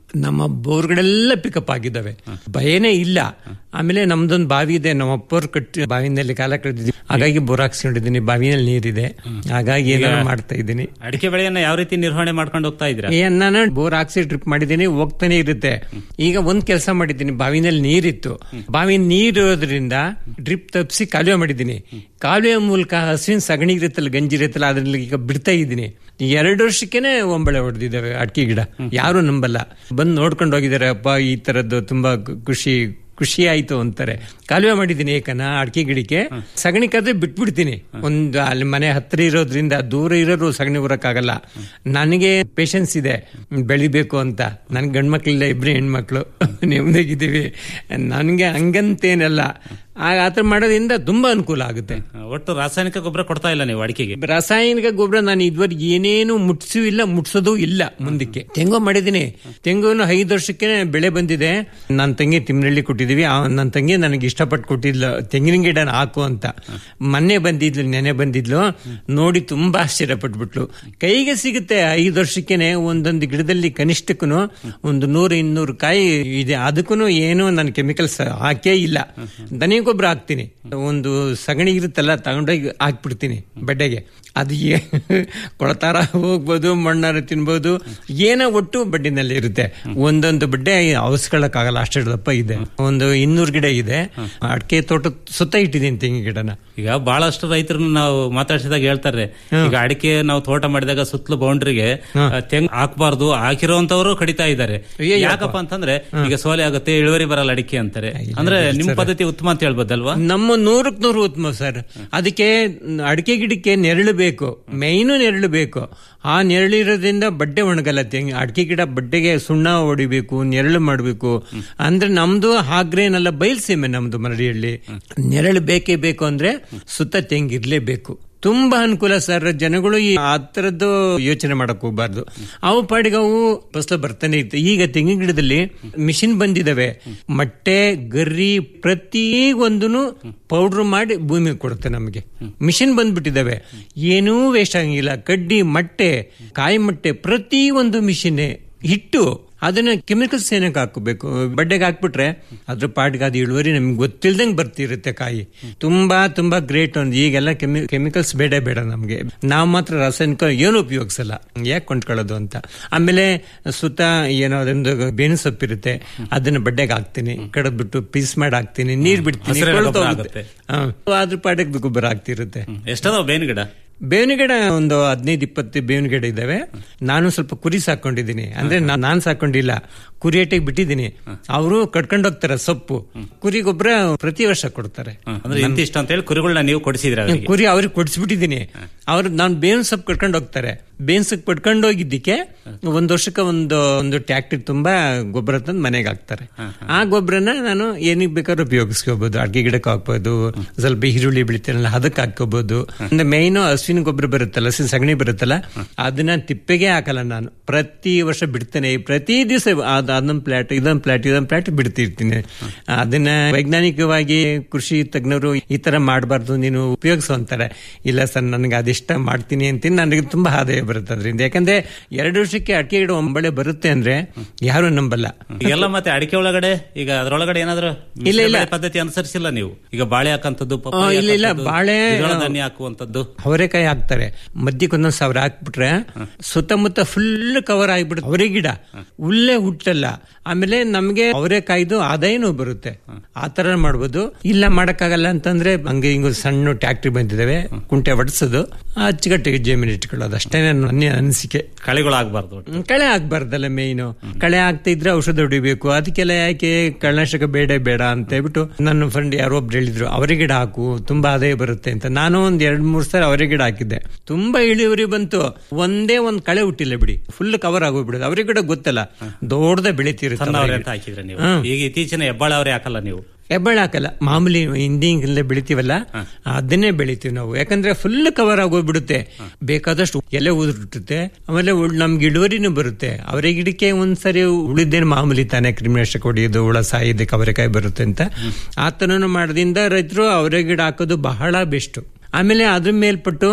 ನಮ್ಮ ಬೋರ್ಗಳೆಲ್ಲ ಪಿಕಪ್ ಆಗಿದ್ದಾವೆ ಭಯನೇ ಇಲ್ಲ ಆಮೇಲೆ ನಮ್ದೊಂದು ಬಾವಿ ಇದೆ ನಮ್ಮ ಅಪ್ಪವ್ರು ಕಟ್ಟಿ ಬಾವಿನಲ್ಲಿ ಕಾಲ ಕಳೆದಿದ್ದೀವಿ ಹಾಗಾಗಿ ಬೋರ್ ಹಾಕ್ಸ್ಕೊಂಡಿದ್ದೀನಿ ಬಾವಿನಲ್ಲಿ ನೀರಿದೆ ಹಾಗಾಗಿ ಏನಾದ್ರು ಮಾಡ್ತಾ ಇದ್ದೀನಿ ಅಡಿಕೆ ಬೆಳೆಯನ್ನ ಯಾವ ರೀತಿ ನಿರ್ವಹಣೆ ಮಾಡ್ಕೊಂಡು ಹೋಗ್ತಾ ಇದ್ದೀರಾ ಏ, ನಾನು ಬೋರ್ ಹಾಕ್ಸಿ ಡ್ರಿಪ್ ಮಾಡಿದ್ದೀನಿ ಹೋಗ್ತಾನೆ ಇರುತ್ತೆ ಈಗ ಒಂದ್ ಕೆಲಸ ಮಾಡಿದ್ದೀನಿ ಬಾವಿನಲ್ಲಿ ನೀರಿತ್ತು ಬಾವಿ ನೀರಿರೋದ್ರಿಂದ ಡ್ರಿಪ್ ತಪ್ಪಿಸಿ ಕಾಲುವೆ ಮಾಡಿದ್ದೀನಿ ಕಾಲುವೆ ಮೂಲಕ ಹಸುವಿನ ಸಗಣಿ ಇರುತ್ತಲ್ಲ ಗಂಜಿ ಇರುತ್ತಲ್ಲ ಅದ್ರಲ್ಲಿ ಈಗ ಬಿಡ್ತಾ ಇದ್ದೀನಿ ಎರಡು ವರ್ಷಕ್ಕೇನೆ ಒಂಬಳೆ ಹೊಡೆದಿದ್ದಾವೆ ಅಡಿಕೆ ಗಿಡ ಯಾರು ನಂಬಲ್ಲ ಬಂದು ನೋಡ್ಕೊಂಡು ಹೋಗಿದ್ದಾರೆ ಅಪ್ಪ ಈ ತರದ್ದು ತುಂಬಾ ಖುಷಿ ಖುಷಿ ಆಯ್ತು ಅಂತಾರೆ ಕಾಲುವೆ ಮಾಡಿದ್ದೀನಿ ಏಕನ ಅಡಿಕೆ ಗಿಡಕ್ಕೆ ಸಗಣಿ ಕದ್ರೆ ಬಿಟ್ಬಿಡ್ತೀನಿ ಒಂದು ಅಲ್ಲಿ ಮನೆ ಹತ್ರ ಇರೋದ್ರಿಂದ ದೂರ ಇರೋರು ಸಗಣಿ ಬರಕ್ಕಾಗಲ್ಲ ನನಗೆ ಪೇಶನ್ಸ್ ಇದೆ ಬೆಳಿಬೇಕು ಅಂತ ನನ್ ಗಂಡ್ ಮಕ್ಳಿಲ್ಲ ಇಬ್ರು ಹೆಣ್ಮಕ್ಳು ನೆಮ್ಮದಿಗಿದ್ದೀವಿ ನನ್ಗೆ ಹಂಗಂತೇನಲ್ಲ ಆ ಆತರ ಮಾಡೋದ್ರಿಂದ ತುಂಬಾ ಅನುಕೂಲ ಆಗುತ್ತೆ ಒಟ್ಟು ರಾಸಾಯನಿಕ ಗೊಬ್ಬರ ಕೊಡ್ತಾ ಇಲ್ಲ ನೀವು ಅಡಿಕೆಗೆ ರಾಸಾಯನಿಕ ಗೊಬ್ಬರ ನಾನು ಇದುವರೆಗೆ ಏನೇನು ಮುಟ್ಸೂ ಇಲ್ಲ ಮುಟ್ಸೋದು ಇಲ್ಲ ಮುಂದಕ್ಕೆ ತೆಂಗು ಮಾಡಿದ್ದೀನಿ ತೆಂಗುನು ಐದು ವರ್ಷಕ್ಕೆ ಬೆಳೆ ಬಂದಿದೆ ನನ್ನ ತಂಗಿ ತಿಮ್ಮನಹಳ್ಳಿ ಕೊಟ್ಟಿದ್ದೀವಿ ನನ್ನ ತಂಗಿ ನನಗೆ ಇಷ್ಟಪಟ್ಟು ಕೊಟ್ಟಿದ್ಲು ತೆಂಗಿನ ಗಿಡನ ಹಾಕು ಅಂತ ಮೊನ್ನೆ ಬಂದಿದ್ಲು ನೆನೆ ಬಂದಿದ್ಲು ನೋಡಿ ತುಂಬಾ ಆಶ್ಚರ್ಯ ಪಟ್ಬಿಟ್ಲು ಕೈಗೆ ಸಿಗುತ್ತೆ ಐದು ವರ್ಷಕ್ಕೇನೆ ಒಂದೊಂದು ಗಿಡದಲ್ಲಿ ಕನಿಷ್ಠಕ್ಕೂ ಒಂದು ನೂರು ಇನ್ನೂರು ಕಾಯಿ ಇದೆ ಅದಕ್ಕೂ ಏನು ನಾನು ಕೆಮಿಕಲ್ಸ್ ಹಾಕೇ ಇಲ್ಲ ದನಿ ಗೊಬ್ಬರ ಹಾಕ್ತೀನಿ ಒಂದು ಸಗಣಿ ಇರುತ್ತಲ್ಲ ತಗೊಂಡೋಗಿ ಹಾಕ್ಬಿಡ್ತೀನಿ ಬಡ್ಡೆಗೆ ಅದು ಏ- ಕೊಳತಾರ ಹೋಗ್ಬೋದು ಮಣ್ಣಾರ ತಿನ್ಬೋದು ಏನೋ ಒಟ್ಟು ಬಡ್ಡಿನಲ್ಲಿ ಇರುತ್ತೆ ಒಂದೊಂದು ಬಡ್ಡೆ ಅವಸ್ಕೊಳ್ಳಕ್ಕಾಗಲ್ಲ ಅಷ್ಟು ದಪ್ಪ ಇದೆ ಒಂದು ಇನ್ನೂರು ಗಿಡ ಇದೆ ಅಡಿಕೆ ತೋಟ ಸುತ್ತ ಇಟ್ಟಿದ್ದೀನಿ ತೆಂಗಿನ ಗಿಡನ ಈಗ ಬಹಳಷ್ಟು ರೈತರನ್ನ ನಾವು ಮಾತಾಡ್ಸಿದಾಗ ಹೇಳ್ತಾರೆ ಈಗ ಅಡಿಕೆ ನಾವು ತೋಟ ಮಾಡಿದಾಗ ಸುತ್ತಲೂ ಬೌಂಡ್ರಿಗೆ ತೆಂಗ್ ಹಾಕ್ಬಾರ್ದು ಹಾಕಿರೋಂತವ್ರು ಕಡಿತಾ ಇದ್ದಾರೆ ಯಾಕಪ್ಪ ಅಂತಂದ್ರೆ ಈಗ ಸೋಲೆ ಆಗುತ್ತೆ ಇಳುವರಿ ಬರಲ್ಲ ಅಡಿಕೆ ಅಂತಾರೆ ಅಂದ್ರೆ ನಿಮ್ ಪದ್ಧತಿ ಉತ್ತಮ ಅಂತ ಹೇಳ್ಬೋದಲ್ವಾ ನಮ್ಮ ನೂರಕ್ಕೆ ನೂರು ಉತ್ತಮ ಸರ್ ಅದಕ್ಕೆ ಅಡಿಕೆ ಗಿಡಕ್ಕೆ ನೆರಳು ಬೇಕು ಮೈನು ನೆರಳು ಬೇಕು ಆ ನೆರಳಿರೋದ್ರಿಂದ ಬಡ್ಡೆ ಒಣಗಲ್ಲ ತೆಂಗಿ ಅಡಿಕೆ ಗಿಡ ಬಡ್ಡೆಗೆ ಸುಣ್ಣ ಹೊಡಿಬೇಕು ನೆರಳು ಮಾಡಬೇಕು ಅಂದ್ರೆ ನಮ್ದು ಹಾಗ್ರೇನಲ್ಲ ಬಯಲ್ಸೀಮೆ ನಮ್ದು ಮರಡಿಯಲ್ಲಿ ನೆರಳು ಬೇಕೇ ಬೇಕು ಅಂದ್ರೆ ಸುತ್ತ ತೆಂಗಿರ್ಲೇಬೇಕು ತುಂಬಾ ಅನುಕೂಲ ಸರ್ ಜನಗಳು ಈ ಆ ಥರದ್ದು ಯೋಚನೆ ಮಾಡಕ್ ಹೋಗ್ಬಾರ್ದು ಅವು ಪಾಡಿಗೆ ಅವು ಫಸಲು ಬರ್ತಾನೆ ಇತ್ತು ಈಗ ತೆಂಗಿನ ಗಿಡದಲ್ಲಿ ಮಿಷಿನ್ ಬಂದಿದಾವೆ ಮೊಟ್ಟೆ ಗರ್ರಿ ಪ್ರತಿ ಒಂದನು ಪೌಡರ್ ಮಾಡಿ ಭೂಮಿಗೆ ಕೊಡುತ್ತೆ ನಮಗೆ ಮಿಷಿನ್ ಬಂದ್ಬಿಟ್ಟಿದಾವೆ ಏನೂ ವೇಸ್ಟ್ ಆಗಂಗಿಲ್ಲ ಕಡ್ಡಿ ಮೊಟ್ಟೆ ಕಾಯಿ ಮೊಟ್ಟೆ ಪ್ರತಿ ಒಂದು ಮಿಷಿನ್ ಹಿಟ್ಟು ಅದನ್ನ ಕೆಮಿಕಲ್ಸ್ ಏನಕ್ಕೆ ಹಾಕಬೇಕು ಬಡ್ಡೆಗೆ ಹಾಕ್ಬಿಟ್ರೆ ಅದ್ರ ಪಾಟಿಗೆ ಅದು ಇಳುವರಿ ನಮ್ಗೆ ಗೊತ್ತಿಲ್ದಂಗೆ ಬರ್ತಿರುತ್ತೆ ಕಾಯಿ ತುಂಬಾ ತುಂಬಾ ಗ್ರೇಟ್ ಒಂದು ಈಗೆಲ್ಲ ಕೆಮಿ ಕೆಮಿಕಲ್ಸ್ ಬೇಡ ಬೇಡ ನಮಗೆ ನಾವು ಮಾತ್ರ ರಾಸಾಯನಿಕ ಏನು ಉಪಯೋಗಿಸಲ್ಲ ಯಾಕೆ ಕೊಂಡ್ಕೊಳ್ಳೋದು ಅಂತ ಆಮೇಲೆ ಸುತ್ತ ಏನೋ ಅದೊಂದು ಬೇವಿನ ಸೊಪ್ಪಿರುತ್ತೆ ಅದನ್ನ ಬಡ್ಡೆಗೆ ಹಾಕ್ತೀನಿ ಕಡದ್ಬಿಟ್ಟು ಪೀಸ್ ಮಾಡಿ ಹಾಕ್ತೀನಿ ನೀರ್ ಬಿಡ್ತೀನಿ ಹಸಿರೆಲೆ ಕೊಳ್ತು ಗೊಬ್ಬರ ಹೋಗುತ್ತೆ. ಆಗುತ್ತೆ. ಹಾ. ಅದ್ರ ಪಾಟಿಗೆ ಗೊಬ್ಬರ ಆಗ್ತಿರುತ್ತೆ ಎಷ್ಟದಾವ ಬೇವಿನ ಗಿಡ ಬೇವಿನ ಗಿಡ ಒಂದು ಹದಿನೈದು ಇಪ್ಪತ್ತು ಬೇವಿನ ಗಿಡ ಇದಾವೆ ನಾನು ಸ್ವಲ್ಪ ಕುರಿ ಸಾಕೊಂಡಿದ್ದೀನಿ ಅಂದ್ರೆ ನಾ- ನಾನ್ ಸಾಕೊಂಡಿಲ್ಲ ಕುರಿಯಟ್ಟಿಗೆ ಬಿಟ್ಟಿದ್ದೀನಿ ಅವರು ಕಟ್ಕೊಂಡು ಹೋಗ್ತಾರೆ ಸೊಪ್ಪು ಕುರಿ ಗೊಬ್ಬರ ಪ್ರತಿ ವರ್ಷ ಕೊಡ್ತಾರೆ ಅಂದ್ರೆ ಇಂತಿಷ್ಟ ಅಂತ ಹೇಳಿ ಕುರಿಗಳನ್ನ ನೀವು ಕೊಡಿಸಿದ್ರ ಅವರಿಗೆ ಕುರಿ ಅವ್ರಿಗೆ ಕೊಡಿಸ್ಬಿಟ್ಟಿದ್ದೀನಿ ಅವ್ರು ನಾನು ಬೇವಿನ ಸೊಪ್ಪು ಕಟ್ಕೊಂಡು ಹೋಗ್ತಾರೆ ಬೇವಿನ ಸೊಪ್ಪು ಕಟ್ಕೊಂಡು ಹೋಗಿದ್ದಕ್ಕೆ ಒಂದ್ ವರ್ಷಕ್ಕೆ ಒಂದು ಒಂದು ಟ್ಯಾಕ್ಟ್ರಿ ತುಂಬಾ ಗೊಬ್ಬರ ತಂದು ಮನೆಗೆ ಹಾಕ್ತಾರೆ ಆ ಗೊಬ್ಬರನ ನಾನು ಏನಿಗೆ ಬೇಕಾದ್ರೂ ಉಪಯೋಗಿಸ್ಕೋಬಹುದು ಅಡಿಗೆ ಗಿಡಕ್ಕೆ ಹಾಕ್ಬೋದು ಸ್ವಲ್ಪ ಈರುಳ್ಳಿ ಬೆಳಿತೀನಲ್ಲ ಅದಕ್ಕೆ ಹಾಕೋಬಹುದು ಅಂದ್ರೆ ಮೇಯ್ನು ಹಸುವಿನ ಗೊಬ್ಬರ ಬರುತ್ತಲ್ಲ ಹಸುವಿನ ಸಗಣಿ ಬರುತ್ತಲ್ಲ ಅದನ್ನ ತಿಪ್ಪೆಗೆ ಹಾಕಲ್ಲ ನಾನು ಪ್ರತಿ ವರ್ಷ ಬಿಡ್ತೇನೆ ಪ್ರತಿ ದಿವಸ ಅದೊಂದು ಪ್ಲಾಟ್ ಇದೊಂದು ಪ್ಲಾಟ್ ಇದೊಂದು ಪ್ಲಾಟ್ ಬಿಡ್ತಿರ್ತೀನಿ ಅದನ್ನ ವೈಜ್ಞಾನಿಕವಾಗಿ ಕೃಷಿ ತಜ್ಞರು ಈ ತರ ಮಾಡಬಾರ್ದು ನೀನು ಉಪಯೋಗಿಸು ಅಂತಾರೆ ಇಲ್ಲ ಸರ್ ನನಗೆ ಅದಿಷ್ಟ ಮಾಡ್ತೀನಿ ಅಂತೀನಿ ನನಗೆ ತುಂಬಾ ಆದಾಯ ಬರುತ್ತೆ ಅದರಿಂದ ಯಾಕಂದ್ರೆ ಎರಡು ವರ್ಷಕ್ಕೆ ಅಡಿಕೆ ಗಿಡ ಒಂಬಳೆ ಬರುತ್ತೆ ಅಂದ್ರೆ ಯಾರು ನಂಬಲ್ಲ ಎಲ್ಲ ಮತ್ತೆ ಅಡಿಕೆ ಒಳಗಡೆ ಈಗ ಅದ್ರೊಳಗಡೆ ಏನಾದ್ರು ಮಿಶ್ರ ಇಲ್ಲ, ಇಲ್ಲ. ಬೆಳೆ ಪದ್ಧತಿ ಅನುಸರಿಸಿಲ್ಲ ನೀವು ಈಗ ಬಾಳೆ ಹಾಕಂತದ್ದು ಆ, ಇಲ್ಲ, ಇಲ್ಲ, ಬಾಳೆ- ಧಾನ್ಯ ಹಾಕುವಂತದ್ದು ಅವರೆಕಾಯಿ ಹಾಕ್ತಾರೆ ಮಧ್ಯಕ್ಕೆ ಒಂದೊಂದ್ ಸಾವಿರ ಹಾಕ್ಬಿಟ್ರೆ ಸುತ್ತಮುತ್ತ ಫುಲ್ ಕವರ್ ಆಗಿಬಿಡುತ್ತೆ ಅವರೆ ಗಿಡ ಹುಲ್ಲೇ ಹುಟ್ಟಲ್ಲ ಆಮೇಲೆ ನಮ್ಗೆ ಅವರೆಕಾಯ್ದು ಆದಾಯನೂ ಬರುತ್ತೆ ಆ ತರ ಮಾಡ್ಬೋದು ಇಲ್ಲ ಮಾಡಕ್ಕಾಗಲ್ಲ ಅಂತಂದ್ರೆ ಹಂಗೆ ಹಿಂಗ ಸಣ್ಣ ಟ್ಯಾಕ್ಟ್ರಿ ಬಂದಿದಾವೆ ಕುಂಟೆ ಹೊಡ್ಸೋದು ಅಚ್ಚುಕಟ್ಟಿಗೆ ಜಮೀನು ಇಟ್ಕೊಳ್ಳೋದು ಅಷ್ಟೇ ನನ್ನ ಅನಿಸಿಕೆ ಕಳೆಗಳಾಗಬಾರ್ದು ಹ್ಮ್, ಕಳೆ ಆಗ್ಬಾರ್ದಲ್ಲ ಮೇಯ್ನು ಕಳೆ ಆಗ್ತಾ ಇದ್ರೆ ಔಷಧ ಹೊಡಿಬೇಕು ಅದಕ್ಕೆಲ್ಲ ಯಾಕೆ ಕಳೆನಾಶಕ ಬೇಡ ಬೇಡ ಅಂತ ಹೇಳ್ಬಿಟ್ಟು ನನ್ನ ಫ್ರೆಂಡ್ ಯಾರೋ ಒಬ್ರು ಹೇಳಿದ್ರು ಅವರಿ ಗಿಡ ಹಾಕು ತುಂಬಾ ಆದಾಯ ಬರುತ್ತೆ ಅಂತ ನಾನು ಒಂದ್ ಎರಡ್ ಮೂರ್ ಸಲ ಅವರಿ ಗಿಡ ಹಾಕಿದ್ದೆ ತುಂಬಾ ಇಳುವರಿ ಬಂತು ಒಂದೇ ಒಂದ್ ಕಳೆ ಹುಟ್ಟಿಲ್ಲ ಬಿಡಿ ಫುಲ್ ಕವರ್ ಆಗೋಗ್ಬಿಡುದು ಅವರಿ ಗಿಡ ಗೊತ್ತಲ್ಲ ದೊಡ್ಡದ ಬೆಳಿತಿರುತ್ತೆ ಸಣ್ಣ ಅವರೆ ಅವರೆ ಗಿಡ. ಅಂತ ಹಾಕಿದ್ರೆ ನೀವು ಹ್ಮ್. ಈಗ ಇತ್ತೀಚಿನ ಹೆಬ್ಬಾಳ ಅವರೇ ಹಾಕಲ್ಲ ನೀವು ಹೆಬ್ಬಾಳ ಹಾಕಲ್ಲ ಮಾಮೂಲಿ ಹಿಂದಿಂಗಲ್ಲೇ ಬೆಳಿತೀವಲ್ಲ ಅದನ್ನೇ ಬೆಳಿತೀವಿ ನಾವು ಯಾಕಂದ್ರೆ ಫುಲ್ ಕವರ್ ಆಗೋಗ್ಬಿಡುತ್ತೆ ಬೇಕಾದಷ್ಟು ಎಲೆ ಉದುರುತ್ತೆ ಆಮೇಲೆ ಉಳ್- ನಮ್ಗೆ ಇಳುವರಿನೂ ಬರುತ್ತೆ ಅವರ ಗಿಡಕ್ಕೆ ಒಂದ್ಸರಿ ಉಳಿದೇನು ಮಾಮೂಲಿ ತಾನೇ ಕ್ರಿಮಿನಾಶಕ ಹೊಡೆಯೋದು ಹುಳ ಸಾಯೋದಕ್ಕೆ ಅವರೆಕಾಯಿ ಬರುತ್ತೆ ಅಂತ ಆ ತರನು ಮಾಡೋದ್ರಿಂದ ರೈತರು ಅವರೆ ಗಿಡ ಹಾಕೋದು ಬಹಳ ಬೆಸ್ಟ್ ಆಮೇಲೆ ಅದ್ರ ಮೇಲ್ಪಟ್ಟು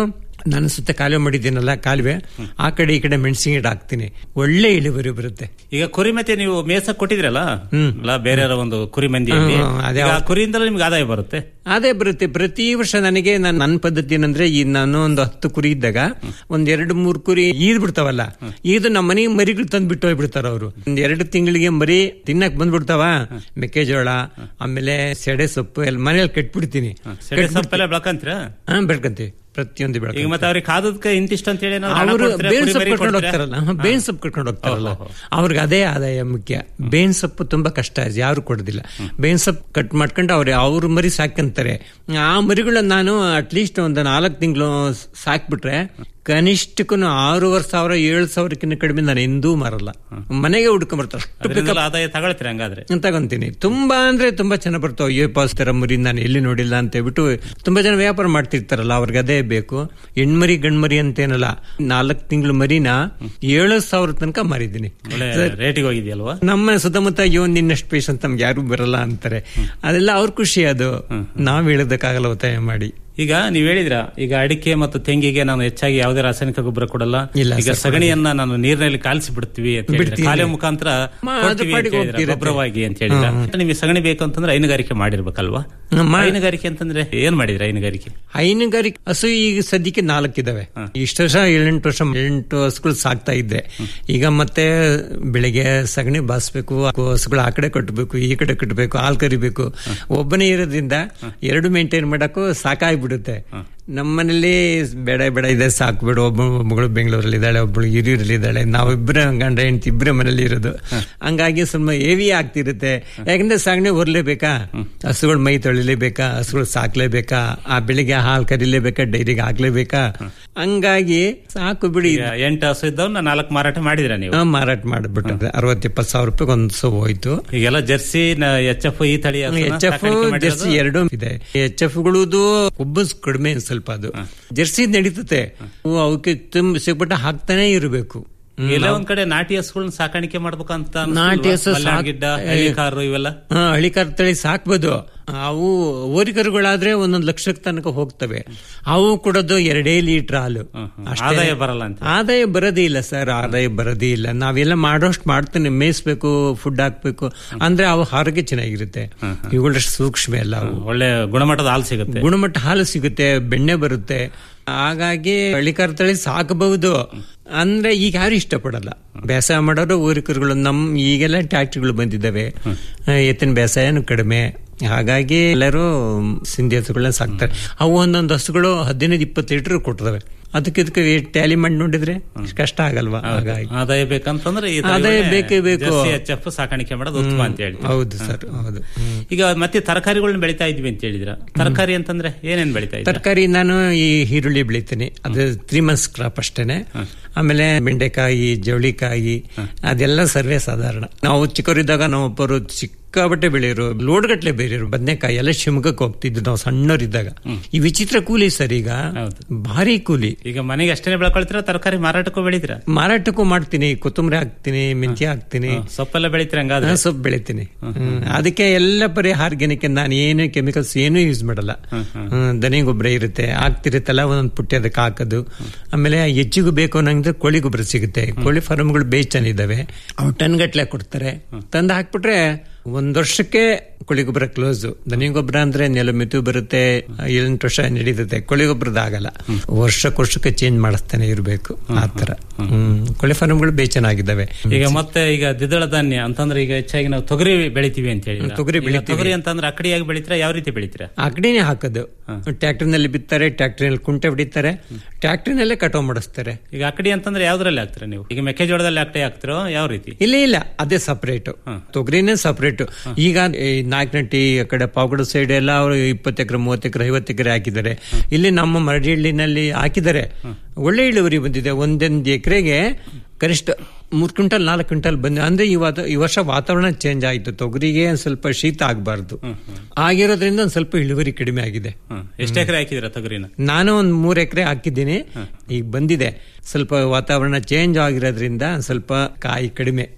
ನಾನು ಸುತ್ತ ಕಾಲುವೆ ಮಾಡಿದ್ದೀನಲ್ಲ ಕಾಲುವೆ ಆ ಕಡೆ ಈ ಕಡೆ ಮೆಣಸಿನ ಗಿಡ ಹಾಕ್ತೀನಿ ಒಳ್ಳೆ ಇಳುವರಿ ಬರುತ್ತೆ ಈಗ ಕುರಿ ಮತ್ತೆ ನೀವು ಮೇಸಕ್ ಕೊಟ್ಟಿದ್ರಲ್ಲ ಅಲ್ಲ ಬೇರೆಯವರ ಒಂದು ಕುರಿ ಮಂದಿಯಲ್ಲಿ ಹ್ಮ್, ಹ್ಮ್, ಅದೇ ಈಗ ಆ ಅವ್ರು- ಕುರಿಯಿಂದಲೇ ನಿಮ್ಗೆ ಆದಾಯ ಬರುತ್ತೆ ಅದೇ ಬರುತ್ತೆ ಪ್ರತಿ ವರ್ಷ ನನಗೆ ನಾನು ನನ್ನ ಪದ್ಧತಿ ಏನಂದ್ರೆ ಈ ನಾನು ಒಂದು ಹತ್ತು ಕುರಿ ಇದ್ದಾಗ ಒಂದ್ ಎರಡು ಮೂರು ಕುರಿ ಈದ್ ಬಿಡ್ತಾವಲ್ಲ ಈದು ನಮ್ಮ ಮನೆಗೆ ಮರಿಗಳು ತಂದು ಬಿಟ್ಟು ಹೋಗ್ಬಿಡ್ತಾರ ಅವರು ಒಂದ್ ಎರಡು ತಿಂಗಳಿಗೆ ಮರಿ ತಿನ್ನಕ್ ಬಂದ್ಬಿಡ್ತಾವ ಮೆಕ್ಕೆಜೋಳ ಆಮೇಲೆ ಸೆಡೆ ಸೊಪ್ಪು ಎಲ್ಲ ಮನೇಲಿ ಕಟ್ಬಿಡ್ತೀನಿ ಸೆಡೆ ಸೊಪ್ಪೆಲ್ಲ ಬೆಳ್ಕಂತೀರಾ ಹಾ ಬೆಳ್ಕಂತೀವಿ ಪ್ರತಿಯೊಂದು ಬೆಳ್ಕ ಈಗ ಮತ್ತೆ ಅವ್ರಿಗೆ ಕಾದದಕ್ಕೆ ಇಂತಿಷ್ಟು ಅಂತ ಹೇಳಿ ಏನಾದ್ರು ಹಣ ಅವರು ಕೊಡ್ತೀರಾ? ಬೇವಿನ ಕುರಿ ಸೊಪ್ಪು ಮರಿ ಕಟ್ಕೊಂಡು ಕೊಡ್ತೀರಾ? ಹೋಗ್ತಾರಲ್ಲ ಹಾ, ಬೇವಿನ ಸೊಪ್ಪು ಕಟ್ಕೊಂಡು ಹೋಗ್ತಾರಲ್ಲ ಅವ್ರಿಗೆ ಅದೇ ಆದಾಯ ಮುಖ್ಯ ಬೇವಿನ ಸೊಪ್ಪು ತುಂಬಾ ಕಷ್ಟ ಯಾರು ಕೊಡೋದಿಲ್ಲ ಬೇವಿನ ಸೊಪ್ಪು ಕಟ್ ಮಾಡ್ಕೊಂಡು ಅವ್ರೆ ಅವ್ರ ಮರಿ ಸಾಕಂತಾರೆ ಆ ಮರಿಗಳನ್ನ ನಾನು ಅಟ್ಲೀಸ್ಟ್ ಒಂದು ನಾಲ್ಕು ತಿಂಗಳು ಸಾಕ್ಬಿಟ್ರೆ ಕನಿಷ್ಠಕ್ಕೂ ಆರೂವರೆ ಸಾವಿರ ಏಳು ಸಾವಿರಕ್ಕಿಂತ ಕಡಿಮೆ ನಾನು ಎಂದೂ ಮಾರಲ್ಲ ಮನೆಗೆ ಹುಡ್ಕೊಂಡ್ಬರ್ತಾರೆ ಅಷ್ಟು ಅದರಿಂದೆಲ್ಲ ಆದಾಯ ತಗೊಳ್ತೀರಾ ಹಂಗಾದ್ರೆ ನಾನ್ ತಗೊಂತೀನಿ ತುಂಬಾ ಅಂದ್ರೆ ತುಂಬಾ ಚೆನ್ನಾಗಿ ಬರ್ತಾವ ಅಯ್ಯೋ ಪಾಸ್ ತರ ಮರಿ ನಾನು ಎಲ್ಲಿ ನೋಡಿಲ್ಲ ಅಂತ ಹೇಳ್ಬಿಟ್ಟು ತುಂಬಾ ಜನ ವ್ಯಾಪಾರ ಮಾಡ್ತಿರ್ತಾರಲ್ಲ ಅವ್ರಿಗೆ ಅದೇ ಬೇಕು ಹೆಣ್ಮರಿ ಗಂಡ್ಮರಿ ಅಂತೇನಲ್ಲ ನಾಲ್ಕು ತಿಂಗಳು ಮರಿನ ಏಳು ಸಾವಿರ ತನಕ ಮಾರಿದ್ದೀನಿ ಒಳ್ಳೆ ರೇಟಿಗೆ ಹೋಗಿದೆಯಲ್ವಾ ನಮ್ಮ ಸುತ್ತಮುತ್ತ ಅಯ್ಯೋ ನಿನ್ನಷ್ಟು ಪೇಷಂಟ್ ನಮ್ಗೆ ಯಾರು ಬರಲ್ಲ ಅಂತಾರೆ ಅದೆಲ್ಲ ಅವ್ರ ಖುಷಿ ಅದು ನಾವ್ ಹೇಳೋದಕ್ಕಾಗಲ್ಲ ಒತ್ತಾಯ ಮಾಡಿ ಈಗ ನೀವ್ ಹೇಳಿದ್ರ ಈಗ ಅಡಿಕೆ ಮತ್ತು ತೆಂಗಿಗೆ ನಾನು ಹೆಚ್ಚಾಗಿ ಯಾವುದೇ ರಾಸಾಯನಿಕ ಗೊಬ್ಬರ ಕೊಡಲ್ಲ ಇಲ್ಲ ಈಗ ಸರ್, ಸಗಣಿಯನ್ನ ನಾನು ನೀರಿನಲ್ಲಿ ಕಾಲಿಸಿ ಬಿಡ್ತೀವಿ ಅಂತ ಹೇಳಿದ್ರೆ ಬಿಡ್ತೀನಿ. ಕಾಲೇ ಮುಖಾಂತರ ಮಾ, ಅದು ಕೊಡ್ತೀವಿ ಅಂತ ಪಾಡಿಗೆ ಹೇಳಿದ್ರೆ, ಹೋಗ್ತಿರುತ್ತೆ. ಗೊಬ್ಬರವಾಗಿ ಅಂತ ಹೇಳಿದ್ರ ನಿಮಗೆ ಸಗಣಿ ಬೇಕು ಅಂತಂದ್ರೆ ಹೈನುಗಾರಿಕೆ ಮಾಡಿರ್ಬೇಕಲ್ವಾ ಹೈನುಗಾರಿಕೆ ಅಂತಂದ್ರೆ ಏನ್ ಮಾಡಿದ್ರ ಹೈನುಗಾರಿಕೆ ಹೈನುಗಾರಿಕೆ ಹಸು ಈಗ ಸದ್ಯಕ್ಕೆ ನಾಲ್ಕಿದಾವೆ ಇಷ್ಟು ವರ್ಷ ಏಳೆಂಟು ವರ್ಷ ಎಂಟು ಹಸುಗಳು ಸಾಕ್ತಾ ಇದ್ದೆ ಈಗ ಮತ್ತೆ ಬೆಳಿಗ್ಗೆ ಸಗಣಿ ಬಾಸ್ಬೇಕು ಹಸುಗಳು ಆ ಕಡೆ ಕಟ್ಟಬೇಕು ಈ ಕಡೆ ಕಟ್ಟಬೇಕು ಹಾಲು ಕರಿಬೇಕು ಒಬ್ಬನೇ ಇರೋದ್ರಿಂದ ಎರಡು ಮೇಂಟೈನ್ ಮಾಡಕ್ಕೂ ಸಾಕಾಗ್ಬಿಡುತ್ತೆ ನಮ್ಮನೇಲಿ ಬೇಡ ಬೇಡ ಇದೆ ಸಾಕು ಬಿಡು ಒಬ್ಬ ಮಗಳು ಬೆಂಗಳೂರಲ್ಲಿ ಇದ್ದಾಳೆ ಒಬ್ಬಳು ಹಿರಿಯೂರಲ್ಲಿ ಇದ್ದಾಳೆ ನಾವಿಬ್ಬರೇ ಗಂಡ ಹೆಂಡತಿ ಇಬ್ಬರೇ ಮನೇಲಿ ಇರೋದು ಹಂಗಾಗಿ ಸ್ವಲ್ಪ ಹೆವಿ ಆಗ್ತಿರುತ್ತೆ ಯಾಕಂದ್ರೆ ಸಗಣಿ ಹೊರ್ಲೇಬೇಕಾ ಹಸುಗಳು ಮೈ ತೊಳಿಲೇಬೇಕಾ ಹಸುಗಳು ಸಾಕ್ಲೇಬೇಕಾ ಆ ಬೆಳಿಗ್ಗೆ ಹಾಲು ಕರಿಲೇಬೇಕಾ ಡೈರಿಗೆ ಹಾಕ್ಲೇಬೇಕಾ ಹಂಗಾಗಿ ಸಾಕು ಬಿಡಿ ಈಗ ಎಂಟು ಹಸು ಇದ್ದವನ್ನ ನಾಲ್ಕು ಮಾರಾಟ ಮಾಡಿದ್ರ ನೀವು ಆ, ಮಾರಾಟ ಮಾಡ್ಬಿಟ್ಟು ಅರವತ್ತು ಇಪ್ಪತ್ತು ಸಾವಿರ ರೂಪಾಯಿ ಒಂದು ಹಸು ಹೋಯ್ತು ಈಗೆಲ್ಲ ಜರ್ಸಿ ಎಚ್ ಎಫ್ ಈ ತಳಿ ಹಸುನ ಎಚ್ ಎಫ್ ಸಾಕಾಣಿಕೆ ಮಾಡಿರೋದು? ಜರ್ಸಿ ಎರಡು ಇದೆ ಎಚ್ ಎಫ್ ಗಳದು ಕೊಬ್ಬಸ್ ಕಡಿಮೆ ಸ್ವಲ್ಪ ಅದು ಜರ್ಸಿ ನಡೀತತೆ ಅವು ಅವಕ್ಕೆ ತುಂಬ ಸಿಗ್ಬಿಟ್ಟು ಹಾಕ್ತಾನೆ ಇರಬೇಕು ಎಲ್ಲ ಒಂದ್ ಕಡೆ ನಾಟಿ ಹಸುಗಳನ್ನ ಸಾಕಾಣಿಕೆ ಮಾಡ್ಬೇಕಂತ ಅನ್ಸಲ್ವಾ? ನಾಟಿ ಹಸು ಮಲ್ನಾಡ್ ಸಾಕ್- ಗಿಡ್ಡ ಹಳ್ಳಿಕಾರು ಇವೆಲ್ಲ ಹಾ ಹಳಿಕಾರ್ ತಳಿ ಸಾಕ್ಬೋದು ಅವು ಓರಿಕರುಗಳಾದ್ರೆ ಒಂದೊಂದು ಲಕ್ಷಕ್ಕೆ ತನಕ ಹೋಗ್ತವೆ ಅವು ಕೊಡೋದು ಎರಡೇ ಲೀಟರ್ ಹಾಲು ಅಷ್ಟೇ. ಆದಾಯ ಬರಲ್ಲ ಅಂತ ಆದಾಯ ಬರೋದೇ ಇಲ್ಲ ಸರ್ ಆದಾಯ ಬರೋದೇ ಇಲ್ಲ ನಾವೆಲ್ಲ ಮಾಡೋಷ್ಟು ಮಾಡ್ತೇನೆ ಮೇಯಿಸ್ಬೇಕು ಫುಡ್ ಹಾಕ್ಬೇಕು ಅಂದ್ರೆ ಅವು ಆರೋಗ್ಯ ಚೆನ್ನಾಗಿರುತ್ತೆ ಇವುಗಳಷ್ಟು ಸೂಕ್ಷ್ಮ ಅಲ್ಲ ಅವು ಒಳ್ಳೆ ಗುಣಮಟ್ಟದ ಹಾಲು ಸಿಗುತ್ತೆ ಗುಣಮಟ್ಟ ಹಾಲು ಸಿಗುತ್ತೆ ಬೆಣ್ಣೆ ಬರುತ್ತೆ ಹಾಗಾಗಿ ಹಳ್ಳಿಕಾರ ತಳಿ ಸಾಕಬಹುದು ಅಂದ್ರೆ ಈಗ ಯಾರು ಇಷ್ಟಪಡಲ್ಲ ಬೇಸಾಯ ಮಾಡೋರು ಊರಿಕರುಗಳು ನಮ್ ಈಗೆಲ್ಲ ಟ್ಯಾಕ್ಟ್ರಿಗಳು ಬಂದಿದ್ದಾವೆ ಎತ್ತಿನ ಬೇಸಾಯನು ಕಡಿಮೆ ಹಾಗಾಗಿ ಎಲ್ಲರೂ ಸಿಂಧಿ ಹಸುಗಳನ್ನ ಸಾಕ್ತಾರೆ ಅವು ಒಂದೊಂದು ಹಸುಗಳು ಹದಿನೈದು ಇಪ್ಪತ್ತು ಲೀಟರ್ ಕೊಡ್ತವೆ ಅದಕ್ಕೆ ಇದಕ್ಕೆ ಟ್ಯಾಲಿ ಮಾಡಿ ನೋಡಿದ್ರೆ ಕಷ್ಟ ಆಗಲ್ವಾ ಹಾಗಾಗಿ ಆದಾಯ ಬೇಕಂತಂದ್ರೆ ಈ ಆದಾಯ ಬೇಕೇ ಬೇಕು. ಎಚ್ ಎಫ್ ಸಾಕಾಣಿಕೆ ಮಾಡೋದು ಉತ್ತಮ ಅಂತ ಹೇಳಿ ಹೌದು ಸರ್ ಹೌದು ಈಗ ಮತ್ತೆ ತರಕಾರಿಗಳನ್ನ ಬೆಳಿತಾ ಇದ್ವಿ ಅಂತ ಹೇಳಿದ್ರ ತರಕಾರಿ ಅಂತಂದ್ರೆ ಏನೇನ್ ಬೆಳಿತಾ ಇದ್ದೀರಾ ತರಕಾರಿ ನಾನು ಈ ಈರುಳ್ಳಿ ಬೆಳಿತೀನಿ ಅದು ತ್ರೀ ಮಂತ್ಸ್ ಕ್ರಾಪ್ ಅಷ್ಟೇನೆ ಆಮೇಲೆ ಬೆಂಡೆಕಾಯಿ ಜವಳಿಕಾಯಿ ಅದೆಲ್ಲ ಸರ್ವೇ ಸಾಧಾರಣ ನಾವು ಚಿಕ್ಕವರಿದ್ದಾಗ ನಾವೊಬ್ಬರು ಸಿಕ್ಕಾಬಟ್ಟೆ ಬೆಳೆಯೋರು ಲೋಡ್ ಗಟ್ಲೆ ಬೇರೆಯವರು ಬದನೆಕಾಯಿ ಎಲ್ಲ ಶಿವಮೊಗ್ಗಕ್ಕೆ ಹೋಗ್ತಿದ್ವಿ ನಾವು ಸಣ್ಣವರಿದ್ದಾಗ ಈ ವಿಚಿತ್ರ ಕೂಲಿ ಸರ್ ಈಗ ಭಾರಿ ಕೂಲಿ ಈಗ ಮನೆಗೆ ಅಷ್ಟೇ ಬೆಳ್ಕೊಳ್ತೀರಾ ತರಕಾರಿ ಮಾರಾಟಕ್ಕೂ ಬೆಳಿತೀರಾ ಮಾರಾಟಕ್ಕೂ ಮಾಡ್ತೀನಿ ಕೊತ್ತಂಬರಿ ಹಾಕ್ತೀನಿ ಮೆಂತ್ಯ ಹಾಕ್ತೀನಿ ಸೊಪ್ಪೆಲ್ಲ ಬೆಳಿತೀರಾ ಹಂಗಾದ್ರೆ ಹಾ, ಸೊಪ್ಪು ಬೆಳಿತೀನಿ ಹ್ಮ್. ಅದಕ್ಕೆ ಎಲ್ಲ ಬರೀ ಆರ್ಗ್ಯಾನಿಕ್ ನಾನು ಏನು ಕೆಮಿಕಲ್ಸ್ ಏನೂ ಯೂಸ್ ಮಾಡಲ್ಲ ಹ್ಮ್, ದನಿ ಗೊಬ್ಬರ ಇರುತ್ತೆ ಆಗ್ತಿರುತ್ತಲ್ಲ ಒಂದೊಂದು ಪುಟ್ಟಿ ಅದಕ್ಕೆ ಹಾಕೋದು ಆಮೇಲೆ ಹೆಚ್ಚಿಗೂ ಬೇಕು ಅನ್ನಂಗಿದ್ರೆ ಕೋಳಿ ಗೊಬ್ಬರ ಸಿಗುತ್ತೆ ಕೋಳಿ ಫಾರ್ಮ್ಗಳು ಬೇಸ್ ಚೆನ್ನಾಗಿದ್ದಾವೆ ಅವು ಟನ್ ಗಟ್ಲೆ ಕೊಡ್ತಾರೆ ತಂದು ಹಾಕ್ಬಿಟ್ರೆ ಒಂದ್ ವರ್ಷಕ್ಕೆ ಕೋಳಿ ಗೊಬ್ಬರ ಕ್ಲೋಸ್ ದನಿ ಗೊಬ್ಬರ ಅಂದ್ರೆ ನೆಲ ಮಿತು ಬರುತ್ತೆ ಎಂಟು ವರ್ಷ ನಡೀತದೆ ಕೋಳಿ ಗೊಬ್ಬರದ ಆಗಲ್ಲ ವರ್ಷಕ್ಕೆ ವರ್ಷಕ್ಕೆ ಚೇಂಜ್ ಮಾಡಿಸ್ತಾನೆ ಇರಬೇಕು ಆತರ ಹ್ಮ್ ಕೋಳಿ ಫಾರ್ಮ್ಗಳು ಬೇಸ್ ಚೆನ್ನಾಗಿದ್ದಾವೆ ಈಗ ಮತ್ತೆ ಈಗ ದ್ವಿದಳ ಧಾನ್ಯ ಅಂತಂದ್ರೆ ಈಗ ಹೆಚ್ಚಾಗಿ ನಾವು ತೊಗರಿ ಬೆಳಿತೀವಿ ಅಂತ ಹೇಳಿ ತೊಗರಿ ಬೆಳಿತೀವಿ. ತೊಗರಿ ಅಂತಂದ್ರೆ ಅಕಡಿಯಾಗಿ ಬೆಳಿತೀರಾ ಯಾವ ರೀತಿ ಬೆಳಿತೀರಾ ಅಕಡಿನೇ ಹಾಕೋದು ಟ್ರ್ಯಾಕ್ಟರ್ನಲ್ಲಿ ಬಿತ್ತಾರೆ ಟ್ರ್ಯಾಕ್ಟರ್ನಲ್ಲಿ ಕುಂಟೆ ಹೊಡಿತಾರೆ ಟ್ರ್ಯಾಕ್ಟರ್ನಲ್ಲೇ ಕಟಾವ್ ಮಾಡಿಸ್ತಾರೆ ಈಗ ಅಕಡಿ ಅಂತಂದ್ರೆ ಯಾವ್ದ್ರಲ್ಲಿ ಹಾಕ್ತೀರಾ ನೀವು ಈಗ ಮೆಕ್ಕೆಜೋಳದಲ್ಲಿ ಅಕಡಿ ಹಾಕ್ತಿರೋ ಯಾವ ರೀತಿ ಇಲ್ಲ ಇಲ್ಲ ಅದೇ ಸಪರೇಟ್ ತೊಗರಿನೇ ಸಪರೇಟ್ ಈಗ ಈ ನಾಯಕನಟ್ಟಿ ಆ ಕಡೆ ಪಾವಗಡ ಸೈಡ್ ಎಲ್ಲ ಅವರು ಇಪ್ಪತ್ತು ಎಕರೆ ಮೂವತ್ತು ಎಕರೆ ಐವತ್ತು ಎಕರೆ ಹಾಕಿದ್ದಾರೆ ಇಲ್ಲಿ ನಮ್ಮ ಮರಡಿಹಳ್ಳಿನಲ್ಲಿ ಹಾಕಿದ್ದಾರೆ ಒಳ್ಳೆ ಇಳುವರಿ ಬಂದಿದೆ ಒಂದೊಂದು ಎಕರೆಗೆ ಕನಿಷ್ಠ ಮೂರು ಕ್ವಿಂಟಲ್ ನಾಲ್ಕು ಕ್ವಿಂಟಲ್ ಬಂದ ಅಂದ್ರೆ ಈ ವಾತ ಈ ವರ್ಷ ವಾತಾವರಣ ಚೇಂಜ್ ಆಯ್ತು ತೊಗರಿಗೆ ಒಂದ್ ಸ್ವಲ್ಪ ಶೀತ ಆಗಬಾರ್ದು ಆಗಿರೋದ್ರಿಂದ ಒಂದ್ ಸ್ವಲ್ಪ ಇಳುವರಿ ಕಡಿಮೆ ಆಗಿದೆ ಎಷ್ಟು ಎಕರೆ ಹಾಕಿದಿರಾ ತೊಗರಿನ ನಾನು ಒಂದ್ ಮೂರ್ ಎಕರೆ ಹಾಕಿದ್ದೀನಿ ಈಗ ಬಂದಿದೆ ಸ್ವಲ್ಪ ವಾತಾವರಣ ಚೇಂಜ್ ಆಗಿರೋದ್ರಿಂದ ಸ್ವಲ್ಪ ಕಾಯಿ ಕಡಿಮೆ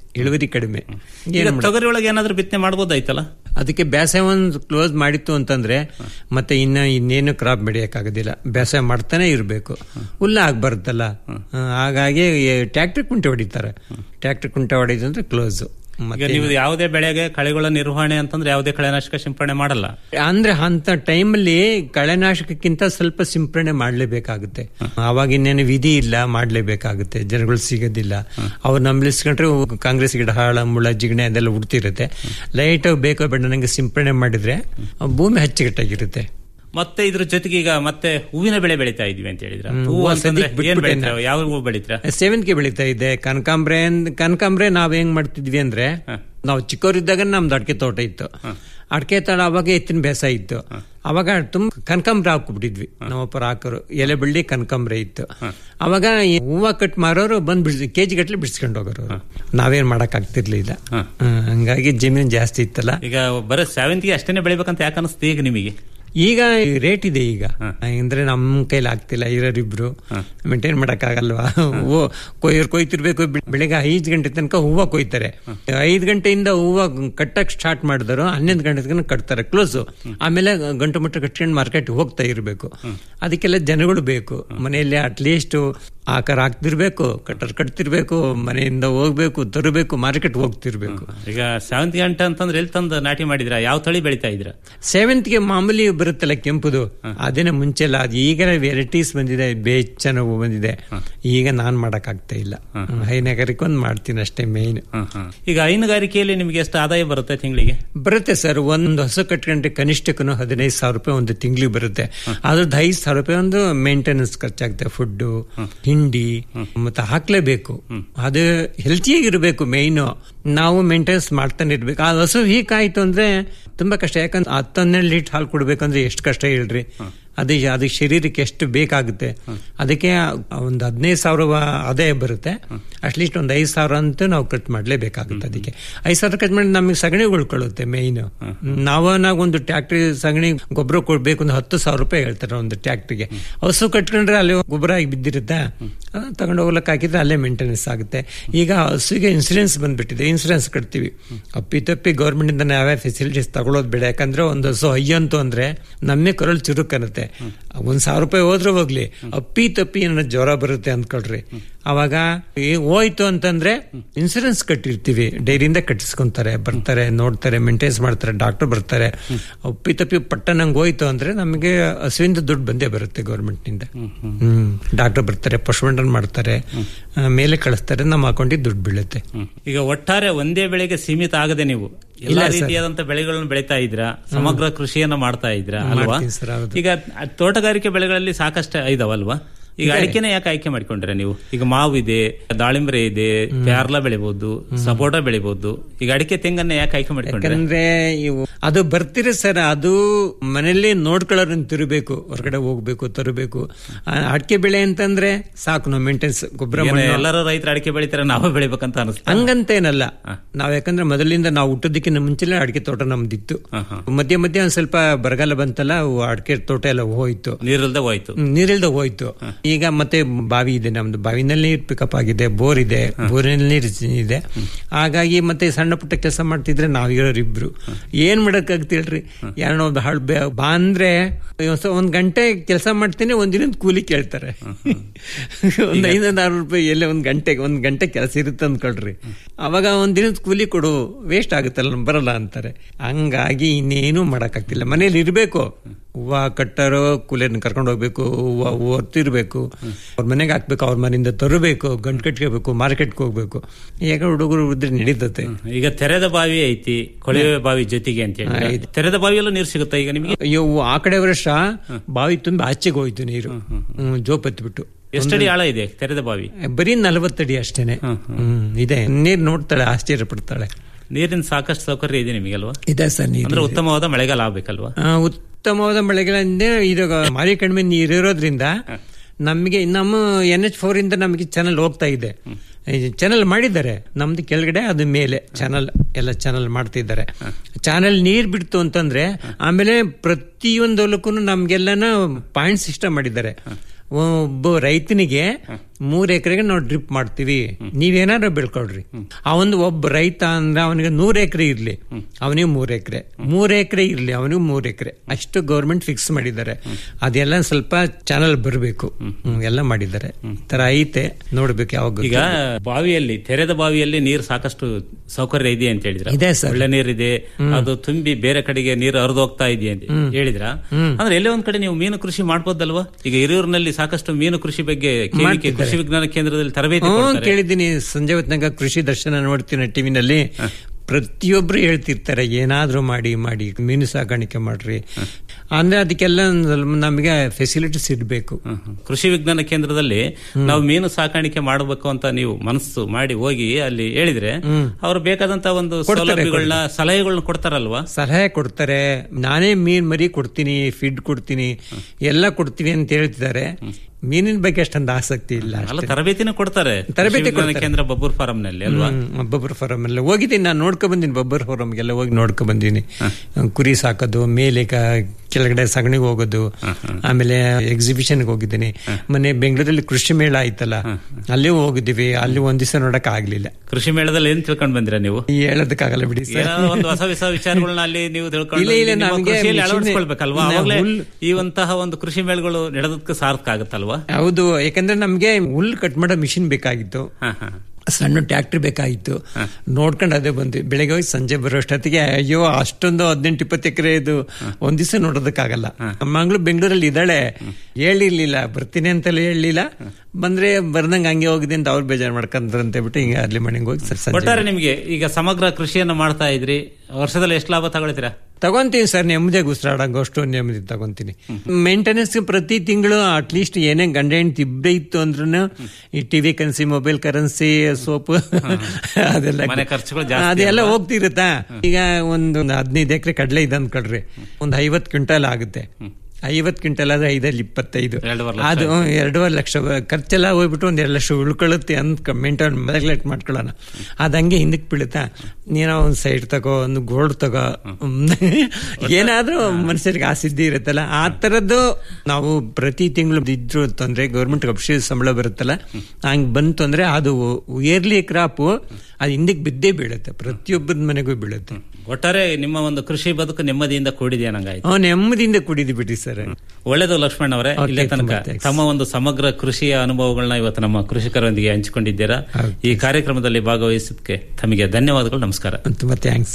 ಇಳುವರಿ ಕಡಿಮೆ ಈಗ ಏನ್ ಮಾಡೋದು? ತೊಗರಿ ಒಳಗೆ ಏನಾದ್ರೂ ಬಿತ್ತನೆ ಮಾಡ್ಬೋದಾಯ್ತಲ್ಲ ಅದಕ್ಕೆ ಬೇಸಾಯ ಒಂದು ಕ್ಲೋಸ್ ಮಾಡಿತ್ತು ಅಂತಂದ್ರೆ ಮತ್ತೆ ಇನ್ನ ಇನ್ನೇನು ಕ್ರಾಪ್ ಬೆಳೆಯಕ್ಕಾಗೋದಿಲ್ಲ ಬೇಸಾಯ ಮಾಡ್ತಾನೆ ಇರಬೇಕು ಹುಲ್ಲ ಆಗ್ಬಾರ್ದಲ್ಲ ಆ, ಹಾಗಾಗಿ ಟ್ರ್ಯಾಕ್ಟರ್ ಕುಂಟೆ ಹೊಡಿತಾರೆ ಟ್ರ್ಯಾಕ್ಟರ್ ಕುಂಟೆ ಹೊಡಿದಂದ್ರೆ ಕ್ಲೋಸ್ ಈಗ ನೀವು ಯಾವುದೇ ಬೆಳೆಗೆ ಕಳೆಗಳ ನಿರ್ವಹಣೆ ಅಂತಂದ್ರೆ ಯಾವುದೇ ಕಳೆನಾಶಕ ಸಿಂಪಡಣೆ ಮಾಡಲ್ಲ ಅಂದ್ರೆ ಅಂತ ಟೈಮಲ್ಲಿ ಕಳೆನಾಶಕಕ್ಕಿಂತ ಸ್ವಲ್ಪ ಸಿಂಪರಣೆ ಮಾಡ್ಲೇಬೇಕಾಗುತ್ತೆ ಅವಾಗ ಇನ್ನೇನು ವಿಧಿ ಇಲ್ಲ ಮಾಡ್ಲೇಬೇಕಾಗುತ್ತೆ ಜನಗಳು ಸಿಗೋದಿಲ್ಲ ಅವ್ರು ನಂಬಲಿಸ್ಕೊಂಡ್ರೆ ಕಾಂಗ್ರೆಸ್ ಗಿಡ ಹಾಳ ಮುಳ ಜಿಗಣೆ ಅದೆಲ್ಲ ಉಡ್ತಿರುತ್ತೆ ಲೈಟ್ ಬೇಕೋ ಬೇಡ ನಂಗೆ ಸಿಂಪರಣೆ ಮಾಡಿದ್ರೆ ಭೂಮಿ ಹಚ್ಚಗಟ್ಟಾಗಿರುತ್ತೆ ಮತ್ತೆ ಇದ್ರ ಜೊತೆಗೆ ಈಗ ಮತ್ತೆ ಹೂವಿನ ಬೆಳೆ ಬೆಳಿತಾ ಇದೀವಿ ಅಂತ ಹೇಳಿದ್ರ ಹ್ಮ್, ಹೂವು ಹೂವು ಅಂತಂದ್ರೆ ಸದ್ಯಕ್ಕೆ ಏನ್ ಬಿಟ್ಬಿಟ್ಟೆ ಬೆಳಿತೀರಾ ನಾನು. ಯಾವ ಹೂವು ಬೆಳಿತೀರಾ ಸೇವಂತಿಗೆ ಬೆಳೀತಾ ಇದೆ ಕನಕಾಂಬ್ರೆ ಅಂದ್- ಕನಕಾಂಬ್ರೆ ನಾವ್ ಹೆಂಗ್ ಮಾಡ್ತಿದ್ವಿ ಅಂದ್ರೆ ನಾವು ಚಿಕ್ಕವರಿದ್ದಾಗ ನಮ್ದು ಅಡಿಕೆ ತೋಟ ಇತ್ತು ಅಡಿಕೆ ತೋಟ ಅವಾಗ ಎತ್ತಿನ ಬೇಸಾಯ ಇತ್ತು ಅವಾಗ ತುಂಬ ಕನಕಾಂಬ್ರೆ ಹಾಕ್ಬಿಟ್ಟಿದ್ವಿ ನಮ್ಮಪ್ಪರ ಹಾಕೋರು ಎಲೆ ಬಳ್ಳಿ ಕನಕಾಂಬ್ರೆ ಇತ್ತು ಅವಾಗ ಈ ಹೂವ ಕಟ್ ಮಾರೋರು ಬಂದ್ ಬಿಡ್ಸಿ ಕೆಜಿ ಗಟ್ಲೆ ಬಿಡಿಸ್ಕೊಂಡು ಹೋಗೋರು ಅವ್ರು. ನಾವೇನ್ ಮಾಡಕ್ ಆಗ್ತಿರ್ಲಿಲ್ಲ ಹ್ಮ್, ಹಂಗಾಗಿ ಜಮೀನು ಜಾಸ್ತಿ ಇತ್ತಲ್ಲ ಈಗ ಬರೀ ಸೇವಂತಿಗೆ ಅಷ್ಟೇನೆ ಬೆಳಿಬೇಕಂತ ಯಾಕೆ ಅನಿಸ್ತು ಈಗ ನಿಮಗೆ ಈಗ ರೇಟ್ ಇದೆ ಈಗ ಅಂದ್ರೆ ನಮ್ ಕೈಲಿ ಆಗ್ತಿಲ್ಲ ಇರೋರಿಬ್ರು ಮೇಂಟೈನ್ ಮಾಡಕ್ ಆಗಲ್ವಾ ಹೂವು ಕೊಯ್ಯರ್ ಕೊಯ್ತಿರ್ಬೇಕು ಬೆ- ಬೆಳಿಗ್ಗೆ ಐದು ಗಂಟೆ ತನಕ ಹೂವ ಕೊಯ್ತಾರೆ ಐದು ಗಂಟೆಯಿಂದ ಹೂವ ಕಟ್ಟಕ್ ಸ್ಟಾರ್ಟ್ ಮಾಡಿದ್ರು ಹನ್ನೊಂದು ಗಂಟೆ ತನಕ ಕಟ್ತಾರೆ ಕ್ಲೋಸ್ ಆಮೇಲೆ ಗಂಟು ಮುಟ್ಟ ಕಟ್ಕೊಂಡು ಮಾರ್ಕೆಟ್ ಹೋಗ್ತಾ ಇರಬೇಕು ಅದಕ್ಕೆಲ್ಲ ಜನಗಳು ಬೇಕು ಮನೆಯಲ್ಲಿ ಅಟ್ಲೀಸ್ಟ್ ಆಕಾರ ಹಾಕ್ತಿರ್ಬೇಕು ಕಟ್ಟರ್ ಕಟ್ತಿರ್ಬೇಕು ಮನೆಯಿಂದ ಹೋಗ್ಬೇಕು ತರಬೇಕು ಮಾರ್ಕೆಟ್ ಹೋಗ್ತಿರ್ಬೇಕು ಈಗ ಸೇವಂತಿಗೆ ಅಂಟ ಅಂತಂದ್ರೆ ಎಲ್ಲಿ ತಂದು ನಾಟಿ ಮಾಡಿದ್ರ ಯಾವ ತಳಿ ಬೆಳಿತಾ ಇದ್ರ ಸೇವಂತಿಗೆ ಮಾಮೂಲಿ ಬರುತ್ತಲ್ಲ ಕೆಂಪುದು ಅದೇನೆ ಮುಂಚೆ ಎಲ್ಲ ಅದು ಈಗ ವೆರೈಟೀಸ್ ಬಂದಿದೆ ಬೇಚನ ಹೂ ಬಂದಿದೆ ಈಗ ನಾನ್ ಮಾಡಕ್ ಆಗ್ತಾ ಇಲ್ಲ ಹೈನಗರಕ್ಕೆ ಒಂದ್ ಮಾಡ್ತೀನಿ ಅಷ್ಟೇ ಮೇನ್ ಈಗ ಹೈನುಗಾರಿಕೆಯಲ್ಲಿ ನಿಮ್ಗೆ ಎಷ್ಟು ಆದಾಯ ಬರುತ್ತೆ ತಿಂಗಳಿಗೆ ಬರುತ್ತೆ ಸರ್ ಒಂದು ಹಸು ಕಟ್ಕೊಂಡ್ರೆ ಕನಿಷ್ಠಕ್ಕೂ ಹದಿನೈದು ಸಾವಿರ ರೂಪಾಯಿ ಒಂದು ತಿಂಗಳಿಗೆ ಬರುತ್ತೆ ಅದ್ರದ್ದು ಐದು ಸಾವಿರ ರೂಪಾಯಿ ಒಂದು ಮೇಂಟೆನೆನ್ಸ್ ಖರ್ಚಾಗುತ್ತೆ ಫುಡ್ ಹಿಂಡಿ ಮತ್ತೆ ಹಾಕ್ಲೇಬೇಕು ಅದು ಹೆಲ್ತಿಯಾಗಿರ್ಬೇಕು ಮೇಯ್ನು ನಾವು ಮೇಂಟೆನೆನ್ಸ್ ಮಾಡ್ತಾನೆ ಇರ್ಬೇಕು ಆ ಹಸು ಹೀಗಾಯ್ತು ಅಂದ್ರೆ ತುಂಬಾ ಕಷ್ಟ ಯಾಕಂದ್ರೆ ಹತ್ತು ಹನ್ನೆರಡು ಲೀಟರ್ ಹಾಲು ಕೊಡ್ಬೇಕಂದ್ರೆ ಎಷ್ಟು ಕಷ್ಟ ಹೇಳ್ರಿ ಅದು ಅದಕ್ಕೆ ಶರೀರಕ್ಕೆ ಎಷ್ಟು ಬೇಕಾಗುತ್ತೆ ಅದಕ್ಕೆ ಒಂದು ಹದಿನೈದು ಸಾವಿರ ಆದಾಯ ಬರುತ್ತೆ ಅಟ್ಲೀಸ್ಟ್ ಒಂದು ಐದು ಸಾವಿರ ಅಂತೂ ನಾವು ಖರ್ಚು ಮಾಡಲೇಬೇಕಾಗುತ್ತೆ ಅದಕ್ಕೆ ಐದು ಸಾವಿರ ಖರ್ಚು ಮಾಡಿ ನಮಗೆ ಸಗಣಿ ಉಳ್ಕೊಳ್ಳುತ್ತೆ ಮೇಯ್ನು ನಾವನಾಗ ಒಂದು ಟ್ಯಾಕ್ಟ್ರಿ ಸಗಣಿ ಗೊಬ್ಬರ ಕೊಡ್ಬೇಕು ಒಂದು ಹತ್ತು ಸಾವಿರ ರೂಪಾಯಿ ಹೇಳ್ತಾರೆ ಒಂದು ಟ್ಯಾಕ್ಟ್ರಿಗೆ ಹಸು ಕಟ್ಕೊಂಡ್ರೆ ಅಲ್ಲಿ ಗೊಬ್ಬರ ಆಗಿ ಬಿದ್ದಿರುತ್ತೆ ಅದನ್ನ ತಗೊಂಡು ಹೋಗ್ಲಕ್ಕೆ ಹಾಕಿದ್ರೆ ಅಲ್ಲೇ ಮೇಂಟೆನೆನ್ಸ್ ಆಗುತ್ತೆ ಈಗ ಹಸುಗೆ ಇನ್ಸೂರೆನ್ಸ್ ಬಂದ್ಬಿಟ್ಟಿದೆ ಇನ್ಸೂರೆನ್ಸ್ ಕಟ್ತೀವಿ ಅಪ್ಪಿ ತಪ್ಪಿ ಗೌರ್ಮೆಂಟ್ ಇಂದ ಯಾವ್ಯಾವ ಫೆಸಿಲಿಟೀಸ್ ತಗೊಳ್ಳೋದು ಬೇಡ ಯಾಕಂದ್ರೆ ಒಂದು ಹಸು ಅಯ್ಯಂತು ಅಂದ್ರೆ ನಮ್ಮೇ ಕರಳು ಚುರುಕನ್ನತ್ತೆ ಒಂದ್ ಸಾವಿರ ರೂಪಾಯಿ ಹೋದ್ರೆ ಹೋಗ್ಲಿ ಅಪ್ಪಿ ತಪ್ಪಿ ಏನೋ ಜ್ವರ ಬರುತ್ತೆ ಅಂದ್ಕೊಳ್ರಿ ಅವಾಗ ಏ ಹೋಯ್ತು ಅಂತಂದ್ರೆ ಇನ್ಸೂರೆನ್ಸ್ ಕಟ್ಟಿರ್ತೀವಿ ಡೈರಿಯಿಂದ ಕಟ್ಟಿಸ್ಕೊಂತಾರೆ ಬರ್ತಾರೆ ನೋಡ್ತಾರೆ ಮೇಂಟೆನ್ಸ್ ಮಾಡ್ತಾರೆ ಡಾಕ್ಟರ್ ಬರ್ತಾರೆ ಅಪ್ಪಿ ತಪ್ಪಿ ಪಟ್ಟನಂಗ್ ಹೋಯ್ತು ಅಂದ್ರೆ ನಮಗೆ ಹಸುವಿಂದ ದುಡ್ಡು ಬಂದೇ ಬರುತ್ತೆ ಗೌರ್ಮೆಂಟ್ ನಿಂದ ಹ್ಮ್ ಡಾಕ್ಟರ್ ಬರ್ತಾರೆ ಪಶುಮಂಡನ್ ಮಾಡ್ತಾರೆ ಆ, ಮೇಲೆ ಕಳಿಸ್ತಾರೆ ನಮ್ಮ ಅಕೌಂಟಿಗೆ ದುಡ್ಡು ಬೀಳುತ್ತೆ ಈಗ ಒಟ್ಟಾರೆ ಒಂದೇ ಬೆಳೆಗೆ ಸೀಮಿತ ಆಗದೆ ನೀವು ಇಲ್ಲ ಎಲ್ಲಾ ಸರ್. ರೀತಿಯಾದಂತ ಬೆಳೆಗಳನ್ನು ಬೆಳಿತಾ ಇದ್ರ ಸಮಗ್ರ ಕೃಷಿಯನ್ನ ಮಾಡ್ತಾ ಇದ್ರ ಹ್ಮ್, ಅಲ್ವಾ ಮಾಡ್ತೀನಿ ಸರ್, ಹೌದು. ಈಗ ತೋಟಗಾರಿಕೆ ಬೆಳೆಗಳಲ್ಲಿ ಸಾಕಷ್ಟು ಇದಾವಲ್ವಾ ಈಗ ಇದೆ. ಅಡಿಕೆನೆ ಯಾಕೆ ಆಯ್ಕೆ ಮಾಡ್ಕೊಂಡ್ರೆ ನೀವು ಈಗ ಮಾವು ಇದೆ ದಾಳಿಂಬ್ರೆ ಇದೆ ಪ್ಯಾರ್ಲ ಬೆಳಿಬಹುದು ಸಪೋಟ ಬೆಳಿಬಹುದು ಈಗ ಅಡಿಕೆ ತೆಂಗನ್ನ ಯಾಕೆ ಆಯ್ಕೆ ಮಾಡ್ಕೊಂಡ್ರೆ ಯಾಕಂದ್ರೆ ಇವು ಅದು ಬರ್ತೀರಿ ಸರ್ ಅದು ಮನೆಯಲ್ಲಿ ನೋಡ್ಕೊಳ್ಳೋರನ್ನ ತಿರುಬೇಕು ಹೊರಗಡೆ ಹೋಗ್ಬೇಕು ತರಬೇಕು ಅಡಿಕೆ ಬೆಳೆ ಅಂತಂದ್ರೆ ಸಾಕು ನಾವು ಮೇಂಟೆನ್ಸ್ ಗೊಬ್ಬರ ಏನ್ ಮಣ್ಣು- ಎಲ್ಲರೂ ರೈತರು ಅಡಿಕೆ ಬೆಳಿತಾರೆ ನಾವೇ ಬೆಳಿಬೇಕಂತ ಅನಿಸ್ತಾ ಹಂಗಂತೇನಲ್ಲ ನಾವ್ ಯಾಕಂದ್ರೆ ಮೊದಲಿಂದ ನಾವು ಹುಟ್ಟೋದಕ್ಕಿಂತ ಮುಂಚೆಲೆ ಅಡಿಕೆ ತೋಟ ನಮ್ದಿತ್ತು ಮಧ್ಯ ಮಧ್ಯ ಒಂದ್ ಸ್ವಲ್ಪ ಬರಗಾಲ ಬಂತಲ್ಲ ಅವು ಅಡಿಕೆ ತೋಟ ಎಲ್ಲ ಹೋಯ್ತು ನೀರಿಲ್ದೆ ಹೋಯ್ತು ಹ್ಮ್, ನೀರಿಲ್ದ ಹೋಯ್ತು ಈಗ ಮತ್ತೆ ಬಾವಿ ಇದೆ ನಮ್ದು ಬಾವಿನಲ್ಲಿ ನೀರು ಪಿಕಪ್ ಆಗಿದೆ ಬೋರ್ ಇದೆ ಬೋರಿನಲ್ಲಿ ನೀರು ಇದೆ ಹಾಗಾಗಿ ಮತ್ತೆ ಸಣ್ಣ ಪುಟ್ಟ ಕೆಲಸ ಮಾಡ್ತಿದ್ರೆ ನಾವ್ ಇರೋರಿಬ್ರು ಏನ್ ಮಾಡಕ್ಕಾಗ್ತಿಲ್ರಿ ಯಾರೋ ಒಬ್ಬ ಹಾಳ್ ಬೇ- ಬಾ ಅಂದ್ರೆ ಒಂದ್ ಸ- ಒಂದ್ ಗಂಟೆ ಕೆಲಸ ಮಾಡ್ತೀನಿ ಒಂದ್ ದಿನದ ಕೂಲಿ ಕೇಳ್ತಾರೆ ಒಂದ್ ಐನೂರು ಆರು ರೂಪಾಯಿ ಎಲ್ಲೇ ಒಂದ್ ಗಂಟೆಗೆ ಒಂದ್ ಗಂಟೆ ಕೆಲಸ ಇರುತ್ತೆ ಅಂದ್ಕೊಳ್ರಿ ಅವಾಗ ಒಂದ್ ದಿನದ ಕೂಲಿ ಕೊಡು ವೇಸ್ಟ್ ಆಗುತ್ತಲ್ಲ ನಮ್ಗ್ ಬರಲ್ಲ ಅಂತಾರೆ ಹಂಗಾಗಿ ಇನ್ನೇನು ಮಾಡಕ್ಕಾಗ್ತಿಲ್ಲ ಮನೇಲಿ ಇರ್ಬೇಕು ಹೂವ ಕಟ್ಟರೋ ಕೂಲಿಯನ್ನ ಕರ್ಕೊಂಡು ಹೋಗ್ಬೇಕು ಹೂವ ಹೊರ್ತಿರ್ಬೇಕು ಅವ್ರ ಮನೆಗೆ ಹಾಕ್ಬೇಕು ಅವ್ರ ಮನೆಯಿಂದ ತರಬೇಕು ಗಂಟು ಕಟ್ಕೋಬೇಕು ಮಾರ್ಕೆಟ್ಗೆ ಹೋಗ್ಬೇಕು ಈಗ ಹುಡುಗರು ಇದ್ರೆ ನಡೀತತೆ ಈಗ ತೆರೆದ ಬಾವಿ ಐತಿ ಕೊಳವೆ ಬಾವಿ ಜೊತೆಗೆ ಅಂತ ಹೇಳಿ ತೆರೆದ ಬಾವಿಯಲ್ಲೂ ನೀರು ಸಿಗುತ್ತಾ ಈಗ ನಿಮಗೆ ಅಯ್ಯೋ ಆ ಕಡೆ ವರ್ಷ ಬಾವಿ ತುಂಬಿ ಆಚೆಗೆ ಹೋಯ್ತು ನೀರು ಹ್ಮ್, ಜೋಪತ್ತಿ ಬಿಟ್ಟು ಎಷ್ಟಡಿ ಆಳ ಇದೆ ತೆರೆದ ಬಾವಿ ಬರೀ ನಲವತ್ತಡಿ ಅಷ್ಟೇನೆ ಹ್ಮ್ ಇದೆ ನೀರ್ ನೋಡ್ತಾಳೆ ಆಶ್ಚರ್ಯ ಪಡ್ತಾಳೆ ನೀರಿನ ಸಾಕಷ್ಟು ಸೌಕರ್ಯ ಇದೆ ನಿಮಗೆ ಅಲ್ವಾ ಇದೆ ಸರ್ ನೀರು ಅಂದ್ರೆ ಉತ್ತಮವಾದ ಮಳೆಗಾಲ ಆಗ್ಬೇಕಲ್ವಾ ಆ, ಉತ್ತಮವಾದ ಮಳೆಗಳಿಂದ ಇದು ಮಾರಿ ಕಡಿಮೆ ನೀರಿರೋದ್ರಿಂದ ನಮಗೆ ನಮ್ಮ ಎನ್ ಎಚ್ ಫೋರ್ ಇಂದ ನಮಗೆ ಚಾನಲ್ ಹೋಗ್ತಾ ಇದೆ ಚಾನಲ್ ಮಾಡಿದ್ದಾರೆ ನಮ್ದು ಕೆಳಗಡೆ ಅದು ಮೇಲೆ ಚಾನಲ್ ಎಲ್ಲ ಚಾನಲ್ ಮಾಡ್ತಿದ್ದಾರೆ ಚಾನಲ್ ನೀರ್ ಬಿಡ್ತು ಅಂತಂದ್ರೆ ಆಮೇಲೆ ಪ್ರತಿಯೊಂದು ಹೊಲಕ್ಕೂ ನಮ್ಗೆಲ್ಲನ ಪಾಯಿಂಟ್ ಸಿಸ್ಟಮ್ ಮಾಡಿದ್ದಾರೆ ಒಬ್ಬ ರೈತನಿಗೆ ಮೂರ್ ಎಕರೆಗೆ ನಾವು ಡ್ರಿಪ್ ಮಾಡ್ತೀವಿ ನೀವೇನಾದ್ರು ಬೆಳ್ಕೊಳ್ರಿ ಆ ಒಂದು ಒಬ್ಬ ರೈತ ಅಂದ್ರೆ ಅವನಿಗೆ ನೂರ್ ಎಕರೆ ಇರ್ಲಿ ಅವನಿಗೆ ಮೂರ್ ಎಕರೆ ಮೂರ್ ಎಕರೆ ಇರ್ಲಿ ಅವನಿಗೆ ಮೂರ್ ಎಕರೆ ಅಷ್ಟು ಗೌರ್ಮೆಂಟ್ ಫಿಕ್ಸ್ ಮಾಡಿದ್ದಾರೆ ಅದೆಲ್ಲ ಸ್ವಲ್ಪ ಚಾನಲ್ ಬರಬೇಕು ಎಲ್ಲ ಮಾಡಿದ್ದಾರೆ ಈ ತರ ಐತೆ ನೋಡ್ಬೇಕು ಯಾವಾಗ ಈಗ ಬಾವಿಯಲ್ಲಿ ತೆರೆದ ಬಾವಿಯಲ್ಲಿ ನೀರು ಸಾಕಷ್ಟು ಸೌಕರ್ಯ ಇದೆ ಅಂತ ಹೇಳಿದ್ರ ಇದೆ ಸರ್. ಒಳ್ಳೆ ನೀರಿದೆ ಅದು ತುಂಬಿ ಬೇರೆ ಕಡೆಗೆ ನೀರು ಹರಿದು ಹೋಗ್ತಾ ಇದೆ ಅಂತ ಹೇಳಿದ್ರ ಅಂದ್ರೆ ಎಲ್ಲೇ ಒಂದ್ ಕಡೆ ನೀವು ಮೀನು ಕೃಷಿ ಮಾಡ್ಬೋದಲ್ವಾ ಈಗ ಹಿರಿಯೂರಿನಲ್ಲಿ ಸಾಕಷ್ಟು ಮೀನು ಕೃಷಿ ಬಗ್ಗೆ KVK ಮಾಡ್ತಿದ್ದಾರೆ. ಕೃಷಿ ವಿಜ್ಞಾನ ಕೇಂದ್ರದಲ್ಲಿ ತರಬೇತಿ ಹ್ಮ್, ಕೊಡ್ತಾರೆ. ಕೇಳಿದ್ದೀನಿ ಸಂಜೆ ಹೊತ್ನಾಗ ಕೃಷಿ ದರ್ಶನ ನೋಡ್ತೀನಿ ಟಿವಿನಲ್ಲಿ ಪ್ರತಿಯೊಬ್ರು ಹೇಳ್ತಿರ್ತಾರೆ ಏನಾದ್ರೂ ಮಾಡಿ ಮಾಡಿ ಮೀನು ಸಾಕಾಣಿಕೆ ಮಾಡ್ರಿ ಅಂದ್ರೆ ಅದಕ್ಕೆಲ್ಲ ಒಂದ್ ಸ್ವಲ್ಪ ನಮಗೆ ಫೆಸಿಲಿಟೀಸ್ ಇರಬೇಕು ಕೃಷಿ ವಿಜ್ಞಾನ ಕೇಂದ್ರದಲ್ಲಿ ನಾವು ಮೀನು ಸಾಕಾಣಿಕೆ ಮಾಡಬೇಕು ಅಂತ ನೀವು ಮನಸ್ಸು ಮಾಡಿ ಹೋಗಿ ಅಲ್ಲಿ ಹೇಳಿದ್ರೆ ಅವ್ರು ಬೇಕಾದಂತ ಒಂದು ಕೊಡ್ತಾರೆ, ಸೌಲಭ್ಯಗಳನ್ನ ಸಲಹೆಗಳನ್ನ ಕೊಡ್ತಾರಲ್ವಾ ಸಲಹೆ ಕೊಡ್ತಾರೆ ನಾನೇ ಮೀನ್ ಮರಿ ಕೊಡ್ತೀನಿ ಫೀಡ್ ಕೊಡ್ತೀನಿ ಎಲ್ಲ ಕೊಡ್ತೀವಿ ಅಂತ ಹೇಳ್ತಿದ್ದಾರೆ ಮೀನಿನ ಬಗ್ಗೆ ಅಷ್ಟೊಂದು ಆಸಕ್ತಿ ಇಲ್ಲ ಅಲ್ಲ ತರಬೇತಿನೂ ಕೊಡ್ತಾರೆ ತರಬೇತಿ ಕೃಷಿ ವಿಜ್ಞಾನ ಕೊಡ್ತಾರೆ. ಕೇಂದ್ರ ಬಬ್ಬೂರ್ ಫಾರಂ ನಲ್ಲಿ ಅಲ್ವಾ ಹ್ಮ್, ಬಬ್ಬರ್ ಫಾರಂ ಎಲ್ಲ ಹೋಗಿದ್ದೀನಿ ನಾನು ನೋಡ್ಕೊ ಬಂದೀನಿ ಬಬ್ಬರ್ ಫಾರಮ್ಗೆಲ್ಲ ಹೋಗಿ ನೋಡ್ಕೊ ಬಂದೀನಿ ಕುರಿ ಸಾಕೋದು ಮೇಲೆ ಕ- ಕೆಳಗಡೆ ಸಗಣಿಗೆ ಹೋಗೋದು ಆಮೇಲೆ ಎಕ್ಸಿಬಿಷನ್ಗೆ ಹೋಗಿದ್ದೀನಿ ಮೊನ್ನೆ ಬೆಂಗಳೂರಲ್ಲಿ ಕೃಷಿ ಮೇಳ ಆಯ್ತಲ್ಲ ಅಲ್ಲಿ ಹೋಗಿದ್ದೀವಿ ಅಲ್ಲಿ ಒಂದ್ ದಿವಸ ನೋಡಕ್ ಆಗ್ಲಿಲ್ಲ ಕೃಷಿ ಮೇಳದಲ್ಲಿ ಏನ್ ತಿಳ್ಕೊಂಡ್ ಬಂದಿರ ನೀವು ಈ ಹೇಳೋದಕ್ಕಾಗಲ್ಲ ಬಿಡಿ ಸರ್ ಏನೋ ಒಂದು ಹೊಸ ಹೊಸ ವಿಚಾರಗಳನ್ನ ಅಲ್ಲಿ ನೀವು ತಿಳ್ಕೊಂಡು ಇಲ್ಲ, ಇಲ್ಲ, ನಿಮ್ಮ ನಮ್ಗೆ ಕೃಷಿಯಲ್ಲಿ ಮಿಷಿನ್- ಅಳವಡಿಸ್ಕೊಳ್ಬೇಕಲ್ವಾ ನಾವು ಅವಾಗಲೇ ಹುಲ್ಲು- ಈ ಒಂತಹ ಒಂದು ಕೃಷಿ ಮೇಳಗಳು ನಡೆದಕ್ಕೆ ಸಾರ್ಥಕ ಆಗುತ್ತಲ್ವಾ ಹೌದು ಯಾಕಂದ್ರೆ ನಮ್ಗೆ ಹುಲ್ಲು ಕಟ್ ಮಾಡೋ ಮಿಷಿನ್ ಬೇಕಾಗಿತ್ತು ಸಣ್ಣ ಟ್ಯಾಕ್ಟ್ರಿ ಬೇಕಾಗಿತ್ತು ನೋಡ್ಕೊಂಡು ಅದೇ ಬಂದ್ವಿ ಬೆಳಗ್ಗೆ ಹೋಗಿ ಸಂಜೆ ಬರೋಷ್ಟೊತ್ತಿಗೆ ಅಯ್ಯೋ ಅಷ್ಟೊಂದು ಹದಿನೆಂಟು ಇಪ್ಪತ್ತು ಎಕರೆ ಇದು ಒಂದ್ ದಿವಸ ನೋಡೋದಕ್ಕಾಗಲ್ಲ ನಮ್ಮ ಮಗಳು ಬೆಂಗಳೂರಲ್ಲಿ ಇದ್ದಾಳೆ ಹೇಳಿರ್ಲಿಲ್ಲ ಬರ್ತೀನಿ ಅಂತಲೇ ಹೇಳಲಿಲ್ಲ ಬಂದ್ರೆ ಬರ್ದಂಗೆ ಹಂಗೆ ಹೋಗಿದೆ ಅಂತ ಅವ್ರು ಬೇಜಾರು ಮಾಡ್ಕೊಂಡ್ರು ಅಂತ ಬಿಟ್ಟು ಹಿಂಗೆ ಅರ್ಲಿ ಮನೆಗೆ ಹೋಗಿ ಸ- ಸಂಜೆ ಒಟ್ಟಾರೆ ನಿಮ್ಗೆ ಈಗ ಸಮಗ್ರ ಕೃಷಿಯನ್ನ ಮಾಡ್ತಾ ಇದ್ರಿ ವರ್ಷದಲ್ಲಿ ಎಷ್ಟು ಲಾಭ ತಗೊಳ್ತೀರಾ ತಗೊಂತೀನಿ ಸರ್ ನೆಮ್ಮದಿಯಾಗಿ ಉಸಿರಾಡಂಗ ಅಷ್ಟು ನೆಮ್ಮದಿ ತಗೊಂತೀನಿ ಮೇಂಟೆನೆನ್ಸ್ ಪ್ರತಿ ತಿಂಗಳು ಅಟ್ಲೀಸ್ಟ್ ಏನೇ ಗಂಡ ಹೆಂಡತಿ ಇಬ್ಬರೇ ಇತ್ತು ಅಂದ್ರೂ ಈ TV currency mobile currency soap ಅದೆಲ್ಲ ಮನೆ ಖರ್ಚುಗಳು ಜಾಸ್ತಿ ಅದೆಲ್ಲ ಅಲ್ವಾ? ಹೋಗ್ತಿರುತ್ತಾ ಈಗ ಒಂದು ಹದಿನೈದು ಎಕರೆ ಕಡಲೆ ಇದೆ ಅಂದ್ಕೊಳ್ರಿ ಒಂದು ಐವತ್ತು ಕ್ವಿಂಟಲ್ ಆಗುತ್ತೆ ಐವತ್ತು ಕ್ವಿಂಟಲ್ ಆದ್ರೆ ಐದಲ್ಲಿ ಇಪ್ಪತ್ತೈದು ಎರಡೂವರೆ ಲಕ್ಷ ಅದು ಹ್ಮ್, ಎರಡೂವರೆ ಲಕ್ಷ ಖರ್ಚೆಲ್ಲ ಹೋಗ್ಬಿಟ್ಟು ಒಂದ್ ಎರಡು ಲಕ್ಷ ಉಳ್ಕೊಳ್ಳುತ್ತೆ ಅಂತ ಮೇಂಟೈನ್ ರೆಗ್ಯುಲೇಟ್ ಮಾಡ್ಕೊಳ್ಳೋಣ ಅದ್ ಹಂಗೆ ಹಿಂದಕ್ಕೆ ಬೀಳುತ್ತಾ ನೀನೋ ಒಂದ್ ಸೈಡ್ ತಗೋ ಒಂದು ಗೋಲ್ಡ್ ತಗೋ ಏನಾದ್ರೂ ಮನುಷ್ಯರಿಗೆ ಆಸಿದ್ದಿ ಇರುತ್ತಲ್ಲ ಆ ತರದ್ದು ನಾವು ಪ್ರತಿ ತಿಂಗಳು ಇದ್ರು ಅಂತಂದ್ರೆ ಗೌರ್ಮೆಂಟ್ ಅಭಿಷೇಕ ಸಂಬಳ ಬರುತ್ತಲ್ಲ ಹಂಗ್ ಬಂತು ಅಂದ್ರೆ ಅದು ಇಯರ್ಲಿ ಕ್ರಾಪ್ ಅದು ಹಿಂದಕ್ಕೆ ಬಿದ್ದೇ ಬೀಳುತ್ತೆ ಪ್ರತಿಯೊಬ್ಬರ ಮನೆಗೂ ಬೀಳುತ್ತೆ ಒಟ್ಟಾರೆ ನಿಮ್ಮ ಒಂದು ಕೃಷಿ ಬದುಕು ನೆಮ್ಮದಿಯಿಂದ ಕೂಡಿದೆ ಅನ್ನಂಗಾಯ್ತು ಅವ್ನು ನೆಮ್ಮದಿಯಿಂದ ಕುಡಿದು ಬಿಡಿ ಸರ್ ಒಳ್ಳೆಯದು ಲಕ್ಷ್ಮಣ್ ಅವರೇ Okay, ಇಲ್ಲೇ ತನಕ ತುಂಬಾ thanks. ತಮ್ಮ ಒಂದು ಸಮಗ್ರ ಕೃಷಿಯ ಅನುಭವಗಳನ್ನ ಇವತ್ತು ನಮ್ಮ ಕೃಷಿಕರೊಂದಿಗೆ ಹಂಚಿಕೊಂಡಿದ್ದೀರಾ ಈ ಕಾರ್ಯಕ್ರಮದಲ್ಲಿ ಭಾಗವಹಿಸಿದ್ದಕ್ಕೆ ತಮಗೆ ಧನ್ಯವಾದಗಳು ನಮಸ್ಕಾರ ತುಂಬಾ ಥ್ಯಾಂಕ್ಸ್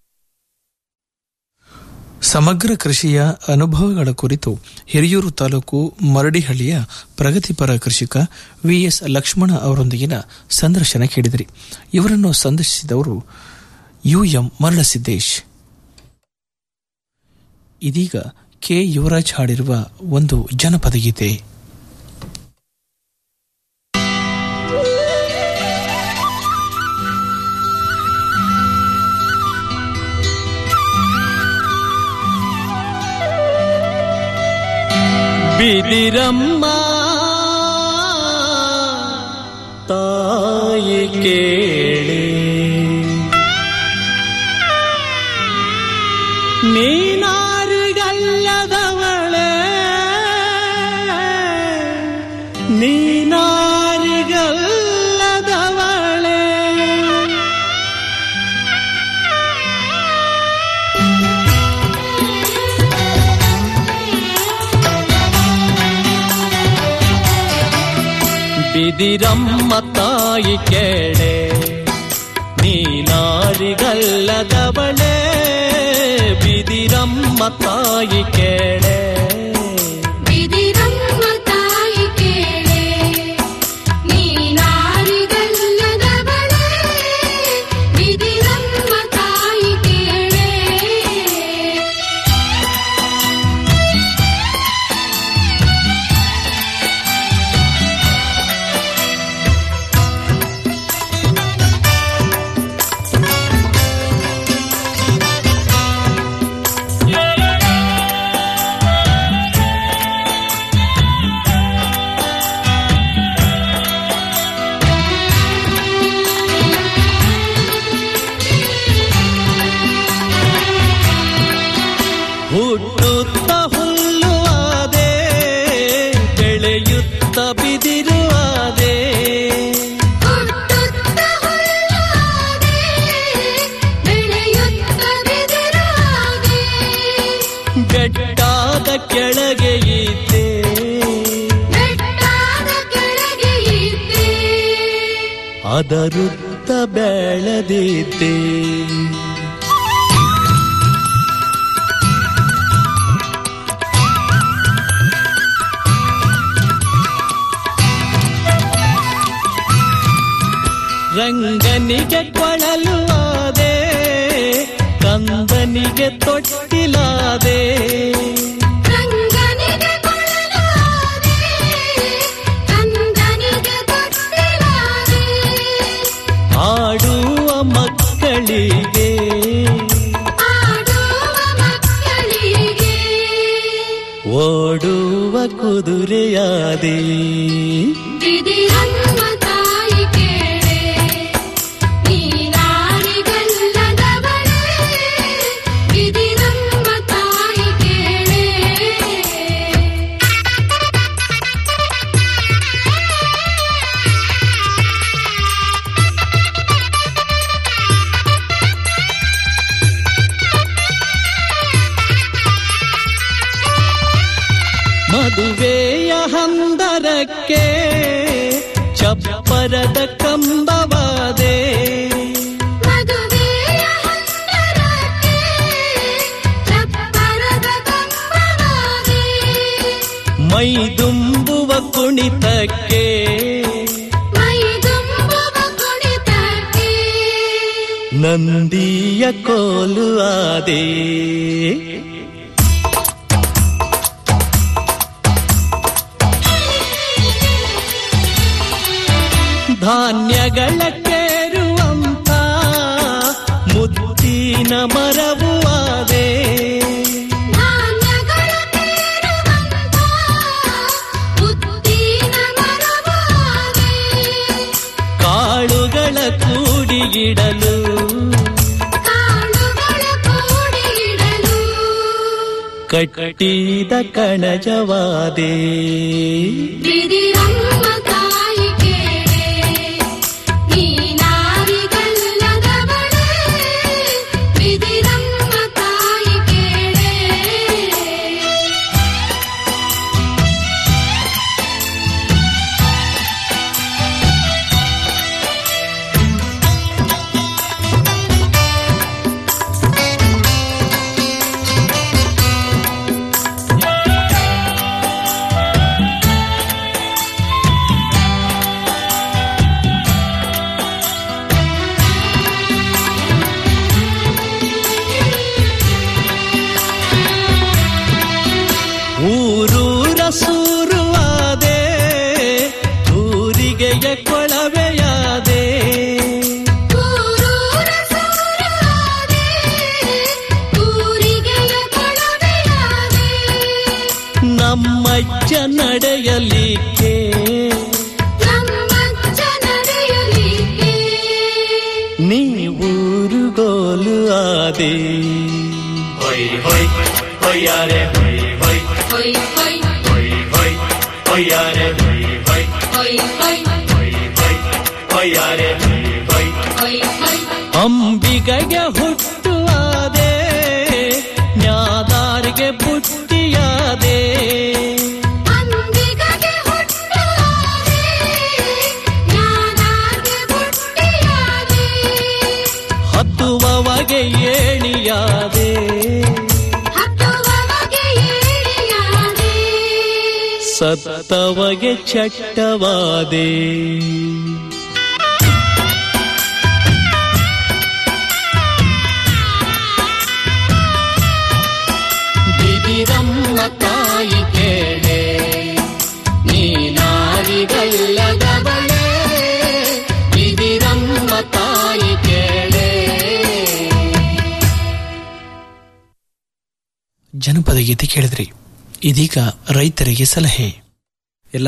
ಸಮಗ್ರ ಕೃಷಿಯ ಅನುಭವಗಳ ಕುರಿತು ಹಿರಿಯೂರು ತಾಲೂಕು ಮರಡಿಹಳ್ಳಿಯ ಪ್ರಗತಿಪರ ಕೃಷಿಕ ವಿಎಸ್ ಲಕ್ಷ್ಮಣ ಅವರೊಂದಿಗಿನ ಸಂದರ್ಶನ ಕೇಳಿದಿರಿ ಇವರನ್ನು ಸಂದರ್ಶಿಸಿದವರು ಯುಎಂ ಮರಳಸಿದ್ದೇಶ್ ಇದೀಗ ಕೆ ಯುವರಾಜ್ ಹಾಡಿರುವ ಒಂದು ಜನಪದ ಗೀತೆ ಬಿದಿರಮ್ಮ ತಾಯಿ ಕೇಳಿ ನೀನಾರಿಗಲ್ಲದವಳೆ ನೀನಾರಿಗಲ್ಲದವಳೆ ಬಿದಿರಮ್ಮ ತಾಯಿ ಕೇಳೆ ನೀನಾರಿಗಲ್ಲದವಳೆ ಬಿದಿರಮ್ಮ ತಾಯಿ ಕೇಳೆ ಬಿದಿರಮ್ಮ ತಾಯಿ ಕೇಳೆ ನೀನಾರಿಗಲ್ಲದವಳೆ ಬಿದಿರಮ್ಮ ತಾಯಿ ಕೇಳೆ ಹುಟ್ಟುತ್ತ ಬಿದಿರುವಾದೆ ಹುಟ್ಟುತ್ತ ಹುಲ್ಲಾದೆ ಬೆಳೆಯುತ್ತ ಬಿದಿರಾದೆ ಬೆಟ್ಟಾದ ಕೆಳಗೆ ಇದ್ದೆ ಬೆಟ್ಟಾದ ಕೆಳಗೆ ಇದ್ದೆ ಅದರುತ್ತ ಬೆಳೆದಿದ್ದೆ ರಂಗನಿಗೆ ಕೊಳಲು ಆದೆ ಕಂದನಿಗೆ ತೊಟ್ಟಿಲಾದೆ ರಂಗನಿಗೆ ಕೊಳಲಾದೆ ಕಂದನಿಗೆ ತೊಟ್ಟಿಲಾದೆ ಆಡುವ ಮಕ್ಕಳಿಗೆ ಆಡುವ ಮಕ್ಕಳಿಗೆ ಓಡುವ ಕುದುರೆಯಾದೆ ಬಿದಿರಮ್ಮ ತಾಯಿ ಕೇಳೆ ನೀನಾರಿಗಲ್ಲದವಳೆ ಬಿದಿರಮ್ಮ ತಾಯಿ ಕೇಳೆ ಮದುವೆಯ ಹಂದರಕ್ಕೆ ಚಪ್ಪರದ ಕಂಬವಾದೆ ಮದುವೆಯ ಹಂದರಕ್ಕೆ ಚಪ್ಪರದ ಕಂಬವಾದೆ ಮೈದುಂಬುವ ಕುಣಿತಕ್ಕೆ ಮೈದುಂಬುವ ಕುಣಿತಕ್ಕೆ ನಂದಿಯ ಕೋಲು ಆದೆ ಧಾನ್ಯಗಳ ಕೇರುವಂತ ಮುತ್ತಿನ ಮರವು ಆದೆ ಧಾನ್ಯಗಳ ತೇರುವಂತ ಮುತ್ತಿನ ಮರವಾದೆ ಕಾಳುಗಳ ಕೂಡಿಗಿಡಲು ಕಾಳುಗಳ ಕೂಡಿಡಲು ಕಟ್ಟಿದ ಕಣಜವಾದೆ ಬಿದಿರಮ್ಮ ತಾಯಿ ಕೇಳೆ ನೀನಾರಿಗಲ್ಲದವಳೆ ಬಿದಿರಮ್ಮ ತಾಯಿ ಕೇಳೆ ಊರೂರ ಸೂರುವಾದೆ ಊರಿಗೆಯ ಕೊಳವೆಯಾದೆ ಊರೂರ ಸೂರಾದೆ ಊರಿಗೆಯ ಕೊಳವೆಯಾದೆ ನಮ್ಮಜ್ಜ ನಡೆಯಲಿಕ್ಕೆ ನಮ್ಮಜ್ಜ ನಡೆಯಲಿಕ್ಕೆ ನೀವೂರುಗೋಲು ಆದೆ ಹೊಯ್ ಹೊಯ್ ಹೊಯ್ಯಾರೆ ಹೊಯ್ ಹೊಯ್ ಹೊಯ್ ಹೊಯ್ ಹೊಯ್ ಹೊಯ್ ಹೊಯ್ಯಾರೆ ಹೊಯ್ ಹೊಯ್ ಹೊಯ್ ಹೊಯ್ ಹೊಯ್ ಹೊಯ್ ಹೊಯ್ಯಾರೆ ಹೊಯ್ ಹೊಯ್ ಹೊಯ್ ಹೊಯ್ ಅಂಬಿಗಗೆ ಹುಟ್ಟುವಾದೆ ನ್ಯಾದಾರಿಗೆ ಬುಟ್ಟಿಯಾದೆ ಅಂಬಿಗಗೆ ಹುಟ್ಟಾದೆ ಜ್ಞಾನಾಗೆ ಬುಟ್ಟಿಯಾದೆ ಹತ್ತುವವಗೆ ಏಣಿಯಾದೆ ಹತ್ತುವವಗೆ ಏಳಿಯಾದೆ ಸತ್ತವಗೆ ಚಟ್ಟವಾದೆ ಬಿದಿರಮ್ಮ ತಾಯಿ ಕೇಳೆ ನೀನಾರಿಗಲ್ಲದವಳೆ ಬಿದಿರಮ್ಮ ತಾಯಿ ಕೇಳೆ ಜನಪದ ಗೀತೆ ಕೇಳಿದ್ರಿ ಇದೀಗ ರೈತರಿಗೆ ಸಲಹೆ ಎಲ್ಲ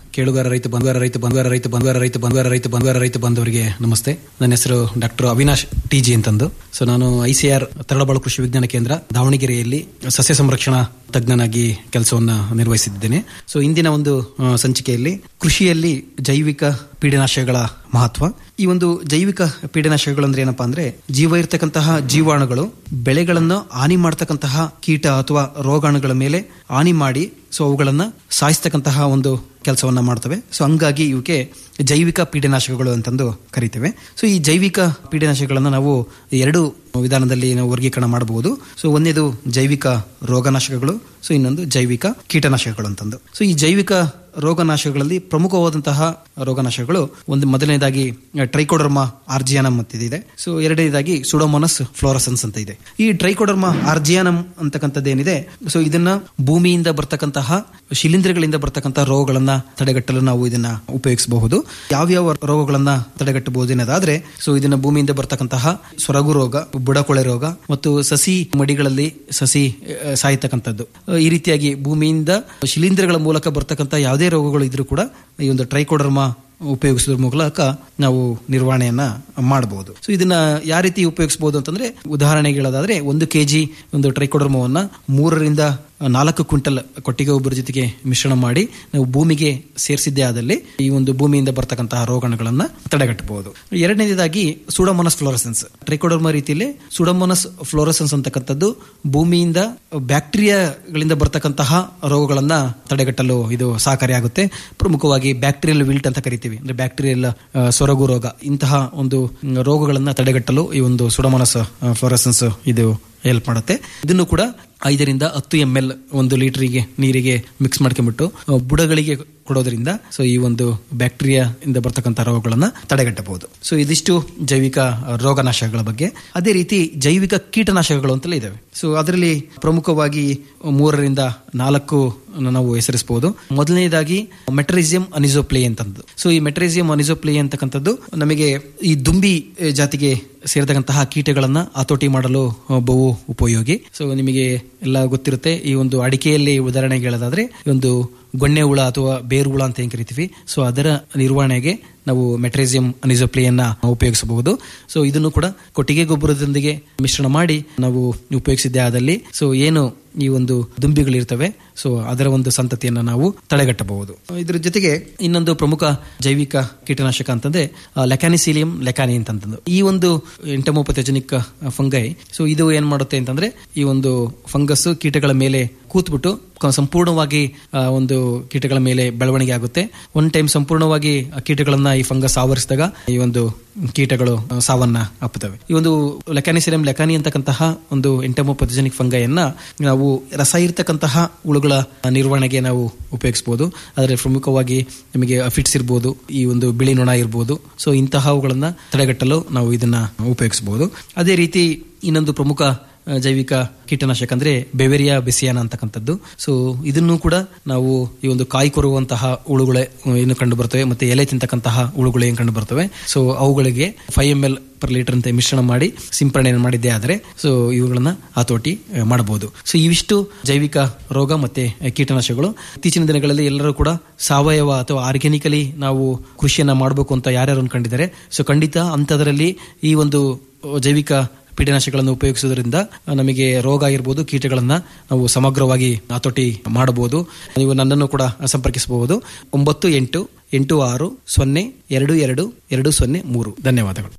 ಕೇಳುಗರ ರೈತ ಬಂಧುವರ ರೈತ ಬಂಧುವರ ರೈತ ಬಂಧುವರ ರೈತ ಬಂಧುವರ ರೈತ ಬಂಧುವರ ರೈತ ಬಂಧುವರಿಗೆ ನಮಸ್ತೆ ನನ್ನ ಹೆಸರು ಡಾಕ್ಟರ್ ಅವಿನಾಶ್ ಟಿ ಜಿ ಅಂತಂದು ಸೊ ನಾನು ಐಸಿಆರ್ ತರಳಬಾಳು ಕೃಷಿ ವಿಜ್ಞಾನ ಕೇಂದ್ರ ದಾವಣಗೆರೆಯಲ್ಲಿ ಸಸ್ಯ ಸಂರಕ್ಷಣಾ ತಜ್ಞನಾಗಿ ಕೆಲಸವನ್ನ ನಿರ್ವಹಿಸಿದ್ದೇನೆ ಸೊ ಇಂದಿನ ಒಂದು ಆ, ಸಂಚಿಕೆಯಲ್ಲಿ ಕೃಷಿಯಲ್ಲಿ ಜೈವಿಕ ಪೀಡನಾಶಕಗಳ ಮಹತ್ವ ಈ ಒಂದು ಜೈವಿಕ ಪೀಡನಾಶಕಗಳು ಅಂದ್ರೆ ಏನಪ್ಪಾ ಅಂದ್ರೆ ಜೀವ ಇರ್ತಕ್ಕಂತಹ ಜೀವಾಣುಗಳು ಬೆಳೆಗಳನ್ನು ಹಾನಿ ಮಾಡ್ತಕ್ಕಂತಹ ಕೀಟ ಅಥವಾ ರೋಗಾಣುಗಳ ಮೇಲೆ ಹಾನಿ ಮಾಡಿ ಸೊ ಅವುಗಳನ್ನ ಸಾಯಿಸ್ತಕ್ಕಂತಹ ಒಂದು ಕೆಲಸವನ್ನ ಮಾಡ್ತವೆ ಸೊ ಹಂಗಾಗಿ ಇವಕ್ಕೆ ಜೈವಿಕ ಪೀಡನಾಶಕಗಳು ಅಂತಂದು ಕರಿತೇವೆ ಸೊ ಈ ಜೈವಿಕ ಪೀಡನಾಶಕಗಳನ್ನು ನಾವು ಎರಡು ವಿಧಾನದಲ್ಲಿ ನಾವು ವರ್ಗೀಕರಣ ಮಾಡಬಹುದು ಸೊ ಒಂದೇದು ಜೈವಿಕ ರೋಗನಾಶಕಗಳು ಸೊ ಇನ್ನೊಂದು ಜೈವಿಕ ಕೀಟನಾಶಕಗಳು ಅಂತಂದು ಸೊ ಈ ಜೈವಿಕ ರೋಗನಾಶಕಗಳಲ್ಲಿ ಪ್ರಮುಖವಾದಂತಹ ರೋಗನಾಶಕಗಳು ಒಂದು ಮೊದಲನೇದಾಗಿ ಟ್ರೈಕೋಡರ್ಮಾ ಆರ್ಜಿಯಾನಮ್ ಅಂತ ಇದೆ ಸೊ ಎರಡನೇದಾಗಿ ಸುಡೋಮೋನಸ್ ಫ್ಲೋರಸನ್ಸ್ ಅಂತ ಇದೆ ಈ ಟ್ರೈಕೋಡರ್ಮಾ ಆರ್ಜಿಯಾನಮ್ ಅಂತಕ್ಕಂಥದ್ದು ಏನಿದೆ ಸೊ ಇದನ್ನ ಭೂಮಿಯಿಂದ ಬರ್ತಕ್ಕಂತಹ ಶಿಲೀಂಧ್ರಗಳಿಂದ ಬರ್ತಕ್ಕಂತಹ ರೋಗಗಳನ್ನ ತಡೆಗಟ್ಟಲು ನಾವು ಇದನ್ನ ಉಪಯೋಗಿಸಬಹುದು ಯಾವ್ಯಾವ ರೋಗಗಳನ್ನ ತಡೆಗಟ್ಟಬಹುದು ಅನ್ನೋದಾದ್ರೆ ಸೊ ಇದನ್ನ ಭೂಮಿಯಿಂದ ಬರ್ತಕ್ಕಂತಹ ಸೊರಗು ರೋಗ ಬುಡಕೊಳೆ ರೋಗ ಮತ್ತು ಸಸಿ ಮಡಿಗಳಲ್ಲಿ ಸಸಿ ಆ, ಸಾಯ್ತಕ್ಕಂಥದ್ದು ಆ, ಈ ರೀತಿಯಾಗಿ ಭೂಮಿಯಿಂದ ಶಿಲೀಂಧ್ರಗಳ ಮೂಲಕ ಬರ್ತಕ್ಕಂಥ ಯಾವುದೇ ರೋಗಗಳು ಇದ್ರೂ ಕೂಡ ಈ ಒಂದು ಟ್ರೈಕೋಡರ್ಮಾ ಉಪಯೋಗಿಸೋದ್ರ ಮೂಲಕ ನಾವು ನಿರ್ವಹಣೆಯನ್ನ ಮಾಡಬಹುದು ಸೊ ಇದನ್ನ ಯಾವ ರೀತಿ ಉಪಯೋಗಿಸಬಹುದು ಅಂತಂದ್ರೆ ಉದಾಹರಣೆಗೆ ಹೇಳೋದಾದ್ರೆ ಒಂದು ಕೆಜಿ ಒಂದು ಟ್ರೈಕೋಡರ್ಮವನ್ನ ಮೂರರಿಂದ ನಾಲ್ಕು ಕ್ವಿಂಟಲ್ ಕೊಟ್ಟಿಗೆ ಗೊಬ್ಬರ ಜೊತೆಗೆ ಮಿಶ್ರಣ ಮಾಡಿ ನಾವು ಭೂಮಿಗೆ ಸೇರಿಸಿದ್ದೇ ಆದಲ್ಲಿ ಈ ಒಂದು ಭೂಮಿಯಿಂದ ಬರ್ತಕ್ಕಂತಹ ರೋಗಾಣುಗಳನ್ನ ತಡೆಗಟ್ಟಬಹುದು ಎರಡನೇದಾಗಿ ಸುಡಮೋನಸ್ ಫ್ಲೋರಸೆನ್ಸ್ ಟ್ರೈಕೋಡರ್ಮಾ ರೀತಿಯಲ್ಲಿ ಸುಡಮೋನಸ್ ಫ್ಲೋರಸೆನ್ಸ್ ಅಂತಕ್ಕಂಥದ್ದು ಭೂಮಿಯಿಂದ ಬ್ಯಾಕ್ಟೀರಿಯಾಗಳಿಂದ ಬರ್ತಕ್ಕಂತಹ ರೋಗಗಳನ್ನ ತಡೆಗಟ್ಟಲು ಇದು ಸಹಕಾರಿಯಾಗುತ್ತೆ ಪ್ರಮುಖವಾಗಿ ಬ್ಯಾಕ್ಟೀರಿಯಲ್ ವಿಲ್ಟ್ ಅಂತ ಕರಿತೀವಿ ಅಂದ್ರೆ ಬ್ಯಾಕ್ಟೀರಿಯಲ್ ಆ, ಸೊರಗು ರೋಗ ಇಂತಹ ಒಂದು ಮ್, ರೋಗಗಳನ್ನ ತಡೆಗಟ್ಟಲು ಈ ಒಂದು ಸುಡಮೋನಸ್ ಫ್ಲೋರಸೆನ್ಸ್ ಇದು ಹೆಲ್ಪ್ ಮಾಡುತ್ತೆ ಇದನ್ನು ಕೂಡ ಐದರಿಂದ ಹತ್ತು ಎಂ ಎಲ್ ಒಂದು ಲೀಟರಿಗೆ ನೀರಿಗೆ ಮಿಕ್ಸ್ ಮಾಡ್ಕೊಂಡ್ಬಿಟ್ಟು ಆ, ಬುಡಗಳಿಗೆ ಕೊಡೋದ್ರಿಂದ ಸೊ ಈ ಒಂದು ಬ್ಯಾಕ್ಟೀರಿಯಾ ಇಂದ ಬರ್ತಕ್ಕಂಥ ರೋಗಗಳನ್ನ ತಡೆಗಟ್ಟಬಹುದು ಸೊ ಇದಿಷ್ಟು ಜೈವಿಕ ಆ, ರೋಗನಾಶಕಗಳ ಬಗ್ಗೆ ಅದೇ ರೀತಿ ಜೈವಿಕ ಕೀಟನಾಶಕಗಳು ಅಂತಲೇ ಇದಾವೆ ಸೊ ಅದರಲ್ಲಿ ಪ್ರಮುಖವಾಗಿ ಮೂರರಿಂದ ನಾಲ್ಕು ನಾವು ಹೆಸರಿಸಬಹುದು ಮೊದಲನೇದಾಗಿ ಮೆಟ್ರೇಸಿಯಂ ಅನಿಸೋಪ್ಲೇ ಅಂತಂದು ಸೊ ಈ ಮೆಟ್ರೇಸಿಯಂ ಅನಿಸೋಪ್ಲೇ ಅಂತಕ್ಕಂಥದ್ದು ನಮಗೆ ಈ ದುಂಬಿ ಆ, ಜಾತಿಗೆ ಸೇರಿದಂತಹ ಕೀಟಗಳನ್ನ ಹತೋಟಿ ಮಾಡಲು ಆ, ಬಹು ಉಪಯೋಗಿ ಸೊ ನಿಮಗೆ ಎಲ್ಲ ಗೊತ್ತಿರುತ್ತೆ ಈ ಒಂದು ಅಡಿಕೆಯಲ್ಲಿ ಉದಾಹರಣೆಗೆ ಹೇಳೋದಾದ್ರೆ ಈ ಒಂದು ಗೊಣ್ಣೆ ಹುಳ ಅಥವಾ ಬೇರು ಹುಳ ಅಂತ ಏನ್ ಕರಿತೀವಿ ಸೊ ಅದರ ನಿರ್ವಹಣೆಗೆ ನಾವು ಮೆಟ್ರೇಸಿಯಂ ಅನಿಸೋಪ್ಲಿಯನ್ನ ಉಪಯೋಗಿಸಬಹುದು ಸೊ ಇದನ್ನು ಕೂಡ ಕೊಟ್ಟಿಗೆ ಗೊಬ್ಬರದೊಂದಿಗೆ ಮಿಶ್ರಣ ಮಾಡಿ ನಾವು ಉಪಯೋಗಿಸಿದ್ದೇ ಆದಲ್ಲಿ ಸೊ ಏನು ಈ ಒಂದು ದುಂಬಿಗಳಿರ್ತವೆ ಸೊ ಅದರ ಒಂದು ಸಂತತಿಯನ್ನ ನಾವು ತಡೆಗಟ್ಟಬಹುದು ಇದರ ಜೊತೆಗೆ ಇನ್ನೊಂದು ಪ್ರಮುಖ ಜೈವಿಕ ಕೀಟನಾಶಕ ಅಂತಂದ್ರೆ ಲೆಕಾನಿಸಿಲಿಯಂ ಲೆಕಾನಿ ಅಂತಂದು ಈ ಒಂದು ಎಂಟಮೋಪಥೆಜನಿಕ್ ಫಂಗೈ ಸೊ ಇದು ಏನ್ ಮಾಡುತ್ತೆ ಅಂತಂದ್ರೆ ಈ ಒಂದು ಫಂಗಸ್ ಕೀಟಗಳ ಮೇಲೆ ಕೂತ್ಬಿಟ್ಟು ಕ- ಸಂಪೂರ್ಣವಾಗಿ ಆ, ಒಂದು ಕೀಟಗಳ ಮೇಲೆ ಬೆಳವಣಿಗೆ ಆಗುತ್ತೆ ಒನ್ ಟೈಮ್ ಸಂಪೂರ್ಣವಾಗಿ ಆ ಕೀಟಗಳನ್ನ ಈ ಫಂಗಸ್ ಆವರಿಸಿದಾಗ ಈ ಒಂದು ಕೀಟಗಳು ಆ, ಸಾವನ್ನ ಅಪ್ಪುತ್ತವೆ ಈ ಒಂದು ಲೆಕಾನಿಸಿರಂ ಲೆಕಾನಿ ಅಂತಕ್ಕಂತಹ ಒಂದು ಎಂಟಮೋಪಥೆಜನಿಕ್ ಫಂಗೈಯನ್ನ ನಾವು ರಸ ಇರ್ತಕ್ಕಂತಹ ಹುಳುಗಳ ನಿರ್ವಹಣೆಗೆ ನಾವು ಉಪಯೋಗಿಸಬಹುದು ಆದರೆ ಪ್ರಮುಖವಾಗಿ ನಿಮಗೆ ಅಫಿಟ್ಸ್ ಇರ್ಬೋದು ಈ ಒಂದು ಬಿಳಿ ನೊಣ ಇರ್ಬೋದು ಸೊ ಇಂತಹವುಗಳನ್ನ ತಡೆಗಟ್ಟಲು ನಾವು ಇದನ್ನ ಉಪಯೋಗಿಸಬಹುದು ಅದೇ ರೀತಿ ಇನ್ನೊಂದು ಪ್ರಮುಖ ಆ, ಜೈವಿಕ ಕೀಟನಾಶಕ ಅಂದ್ರೆ ಬೆವೆರಿಯಾ ಬೆಸಿಯಾನ ಅಂತಕ್ಕಂಥದ್ದು ಸೊ ಇದನ್ನು ಕೂಡ ನಾವು ಈ ಒಂದು ಕಾಯಿ ಕೊರುವಂತಹ ಹುಳುಗಳೇ ಆ, ಏನು ಕಂಡು ಬರ್ತವೆ ಮತ್ತೆ ಎಲೆ ತಿಂತಕ್ಕಂತಹ ಹುಳುಗಳು ಏನು ಕಂಡು ಬರ್ತವೆ ಸೊ ಅವುಗಳಿಗೆ five M L per litre ಅಂತ ಮಿಶ್ರಣ ಮಾಡಿ ಸಿಂಪರಣೆ ಮಾಡಿದ್ದೇ ಆದರೆ ಸೊ ಇವುಗಳನ್ನ ಹತೋಟಿ ಆ, ಮಾಡಬಹುದು ಸೊ ಇವಿಷ್ಟು ಜೈವಿಕ ರೋಗ ಮತ್ತೆ ಕೀಟನಾಶಕಗಳು ಇತ್ತೀಚಿನ ದಿನಗಳಲ್ಲಿ ಎಲ್ಲರೂ ಕೂಡ ಸಾವಯವ ಅಥವಾ ಆರ್ಗ್ಯಾನಿಕಲಿ ನಾವು ಕೃಷಿಯನ್ನ ಮಾಡಬೇಕು ಅಂತ ಯಾರ್ಯಾರು ಅನ್ಕೊಂಡಿದ್ದಾರೆ ಸೊ ಖಂಡಿತ ಅಂಥದ್ರಲ್ಲಿ ಈ ಒಂದು ಜೈವಿಕ ಪೀಡನಾಶಕಗಳನ್ನು ಉಪಯೋಗಿಸುವುದರಿಂದ ನಮಗೆ ರೋಗ ಇರ್ಬೋದು ಕೀಟಗಳನ್ನ ನಾವು ಸಮಗ್ರವಾಗಿ ಹತೋಟಿ ಮಾಡಬಹುದು ನೀವು ನನ್ನನ್ನು ಕೂಡ ಸಂಪರ್ಕಿಸಬಹುದು ಒಂಬತ್ತು ಎಂಟು ಎಂಟು ಆರು ಸೊನ್ನೆ ಎರಡು ಎರಡು ಎರಡು ಸೊನ್ನೆ ಮೂರು ಧನ್ಯವಾದಗಳು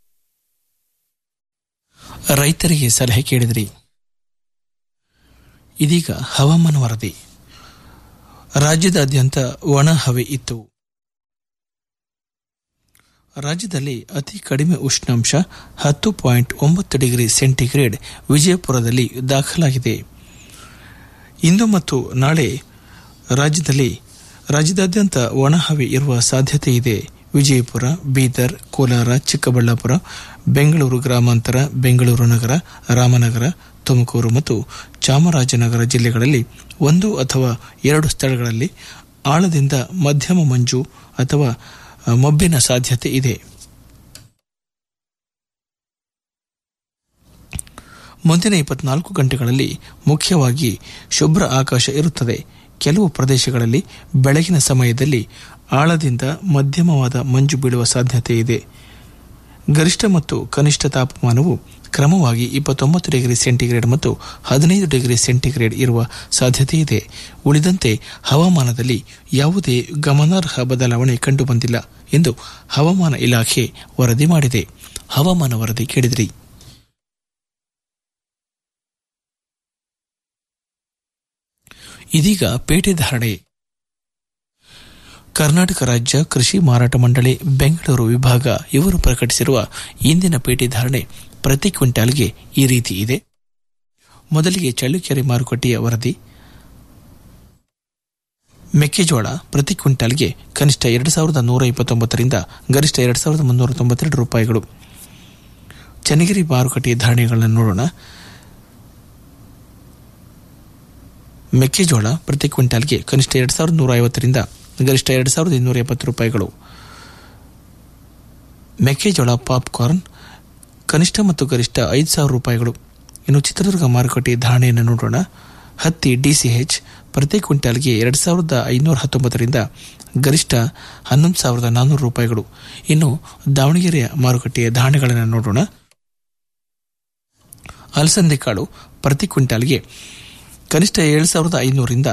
ರೈತರಿಗೆ ಸಲಹೆ ಕೇಳಿದ್ರಿ ಇದೀಗ ಹವಾಮಾನ ವರದಿ ರಾಜ್ಯದಾದ್ಯಂತ ಒಣ ಹವೆ ಇತ್ತು ರಾಜ್ಯದಲ್ಲಿ ಅತಿ ಕಡಿಮೆ ಉಷ್ಣಾಂಶ ಹತ್ತು ಪಾಯಿಂಟ್ ಒಂಬತ್ತು ಡಿಗ್ರಿ ಸೆಂಟಿಗ್ರೇಡ್ ವಿಜಯಪುರದಲ್ಲಿ ದಾಖಲಾಗಿದೆ ಇಂದು ಮತ್ತು ನಾಳೆ ರಾಜ್ಯದಲ್ಲಿ ರಾಜ್ಯದಾದ್ಯಂತ ಒಣಹವೆ ಇರುವ ಸಾಧ್ಯತೆ ಇದೆ ವಿಜಯಪುರ ಬೀದರ್ ಕೋಲಾರ ಚಿಕ್ಕಬಳ್ಳಾಪುರ ಬೆಂಗಳೂರು ಗ್ರಾಮಾಂತರ ಬೆಂಗಳೂರು ನಗರ ರಾಮನಗರ ತುಮಕೂರು ಮತ್ತು ಚಾಮರಾಜನಗರ ಜಿಲ್ಲೆಗಳಲ್ಲಿ ಒಂದು ಅಥವಾ ಎರಡು ಸ್ಥಳಗಳಲ್ಲಿ ಆಳದಿಂದ ಮಧ್ಯಮ ಮಂಜು ಅಥವಾ ಅ, ಮೊಬ್ಬಿನ ಸಾಧ್ಯತೆ ಇದೆ ಮುಂದಿನ ಇಪ್ಪತ್ನಾಲ್ಕು ಗಂಟೆಗಳಲ್ಲಿ ಮುಖ್ಯವಾಗಿ ಶುಭ್ರ ಆಕಾಶ ಇರುತ್ತದೆ ಕೆಲವು ಪ್ರದೇಶಗಳಲ್ಲಿ ಬೆಳಗಿನ ಸಮಯದಲ್ಲಿ ಆಳದಿಂದ ಮಧ್ಯಮವಾದ ಮಂಜು ಬೀಳುವ ಸಾಧ್ಯತೆ ಇದೆ ಗರಿಷ್ಠ ಮತ್ತು ಕನಿಷ್ಠ ತಾಪಮಾನವು ಕ್ರಮವಾಗಿ ಇಪ್ಪತ್ತೊಂಬತ್ತು ಡಿಗ್ರಿ ಸೆಂಟಿಗ್ರೇಡ್ ಮತ್ತು ಹದಿನೈದು ಡಿಗ್ರಿ ಸೆಂಟಿಗ್ರೇಡ್ ಇರುವ ಸಾಧ್ಯತೆ ಇದೆ ಉಳಿದಂತೆ ಹವಾಮಾನದಲ್ಲಿ ಯಾವುದೇ ಗಮನಾರ್ಹ ಬದಲಾವಣೆ ಕಂಡುಬಂದಿಲ್ಲ ಎಂದು ಹವಾಮಾನ ಇಲಾಖೆ ವರದಿ ಮಾಡಿದೆ ಹವಾಮಾನ ವರದಿ ಕೇಳಿದಿರಿ ಇದೀಗ ಪೇಟೆ ಧಾರಣೆ ಕರ್ನಾಟಕ ರಾಜ್ಯ ಕೃಷಿ ಮಾರಾಟ ಮಂಡಳಿ ಬೆಂಗಳೂರು ವಿಭಾಗ ಇವರು ಪ್ರಕಟಿಸಿರುವ ಇಂದಿನ ಪೇಟೆ ಧಾರಣೆ ಪ್ರತಿ ಕ್ವಿಂಟಾಲ್ಗೆ ಈ ರೀತಿ ಇದೆ ಮೊದಲಿಗೆ ಚಳ್ಳಕೆರೆ ಮಾರುಕಟ್ಟೆಯ ವರದಿ ಮೆಕ್ಕೆಜೋಳ ಪ್ರತಿ ಕ್ವಿಂಟಾಲ್ಗೆ ಕನಿಷ್ಠ ಎರಡು ಸಾವಿರದ ನೂರ ಇಪ್ಪತ್ತೊಂಬತ್ತರಿಂದ ಗರಿಷ್ಠ ಎರಡು ಸಾವಿರದ ಮುನ್ನೂರ ತೊಂಬತ್ತೆರಡು ರೂಪಾಯಿಗಳು ಚನ್ನಗಿರಿ ಮಾರುಕಟ್ಟೆಯ ಧಾರಣೆಗಳನ್ನು ನೋಡೋಣ ಮೆಕ್ಕೆಜೋಳ ಪ್ರತಿ ಕ್ವಿಂಟಾಲ್ಗೆ ಕನಿಷ್ಠ ಎರಡು ಸಾವಿರದ ನೂರ ಐವತ್ತರಿಂದ ಗರಿಷ್ಠ ಎರಡು ಸಾವಿರದ ಇನ್ನೂರ ಎಪ್ಪತ್ತು ರೂಪಾಯಿಗಳು ಮೆಕ್ಕೆಜೋಳ ಪಾಪ್ಕಾರ್ನ್ ಕನಿಷ್ಠ ಮತ್ತು ಗರಿಷ್ಠ ಐದು ಸಾವಿರ ರೂಪಾಯಿಗಳು ಇನ್ನು ಚಿತ್ರದುರ್ಗ ಮಾರುಕಟ್ಟೆ ಧಾರಣೆಯನ್ನು ನೋಡೋಣ ಹತ್ತಿ ಡಿಸಿಎಚ್ ಪ್ರತಿ ಕ್ವಿಂಟಾಲ್ಗೆ ಎರಡು ಸಾವಿರದ ಐನೂರ ಹತ್ತೊಂಬತ್ತರಿಂದ ಗರಿಷ್ಠ ಹನ್ನೊಂದು ಸಾವಿರದ ನಾನ್ನೂರು ರೂಪಾಯಿಗಳು ಇನ್ನು ದಾವಣಗೆರೆಯ ಮಾರುಕಟ್ಟೆಯ ಧಾರಣೆಗಳನ್ನು ನೋಡೋಣ ಅಲಸಂದೆ ಕಾಳು ಪ್ರತಿ ಕ್ವಿಂಟಾಲ್ಗೆ ಕನಿಷ್ಠ ಏಳು ಸಾವಿರದ ಐನೂರಿಂದ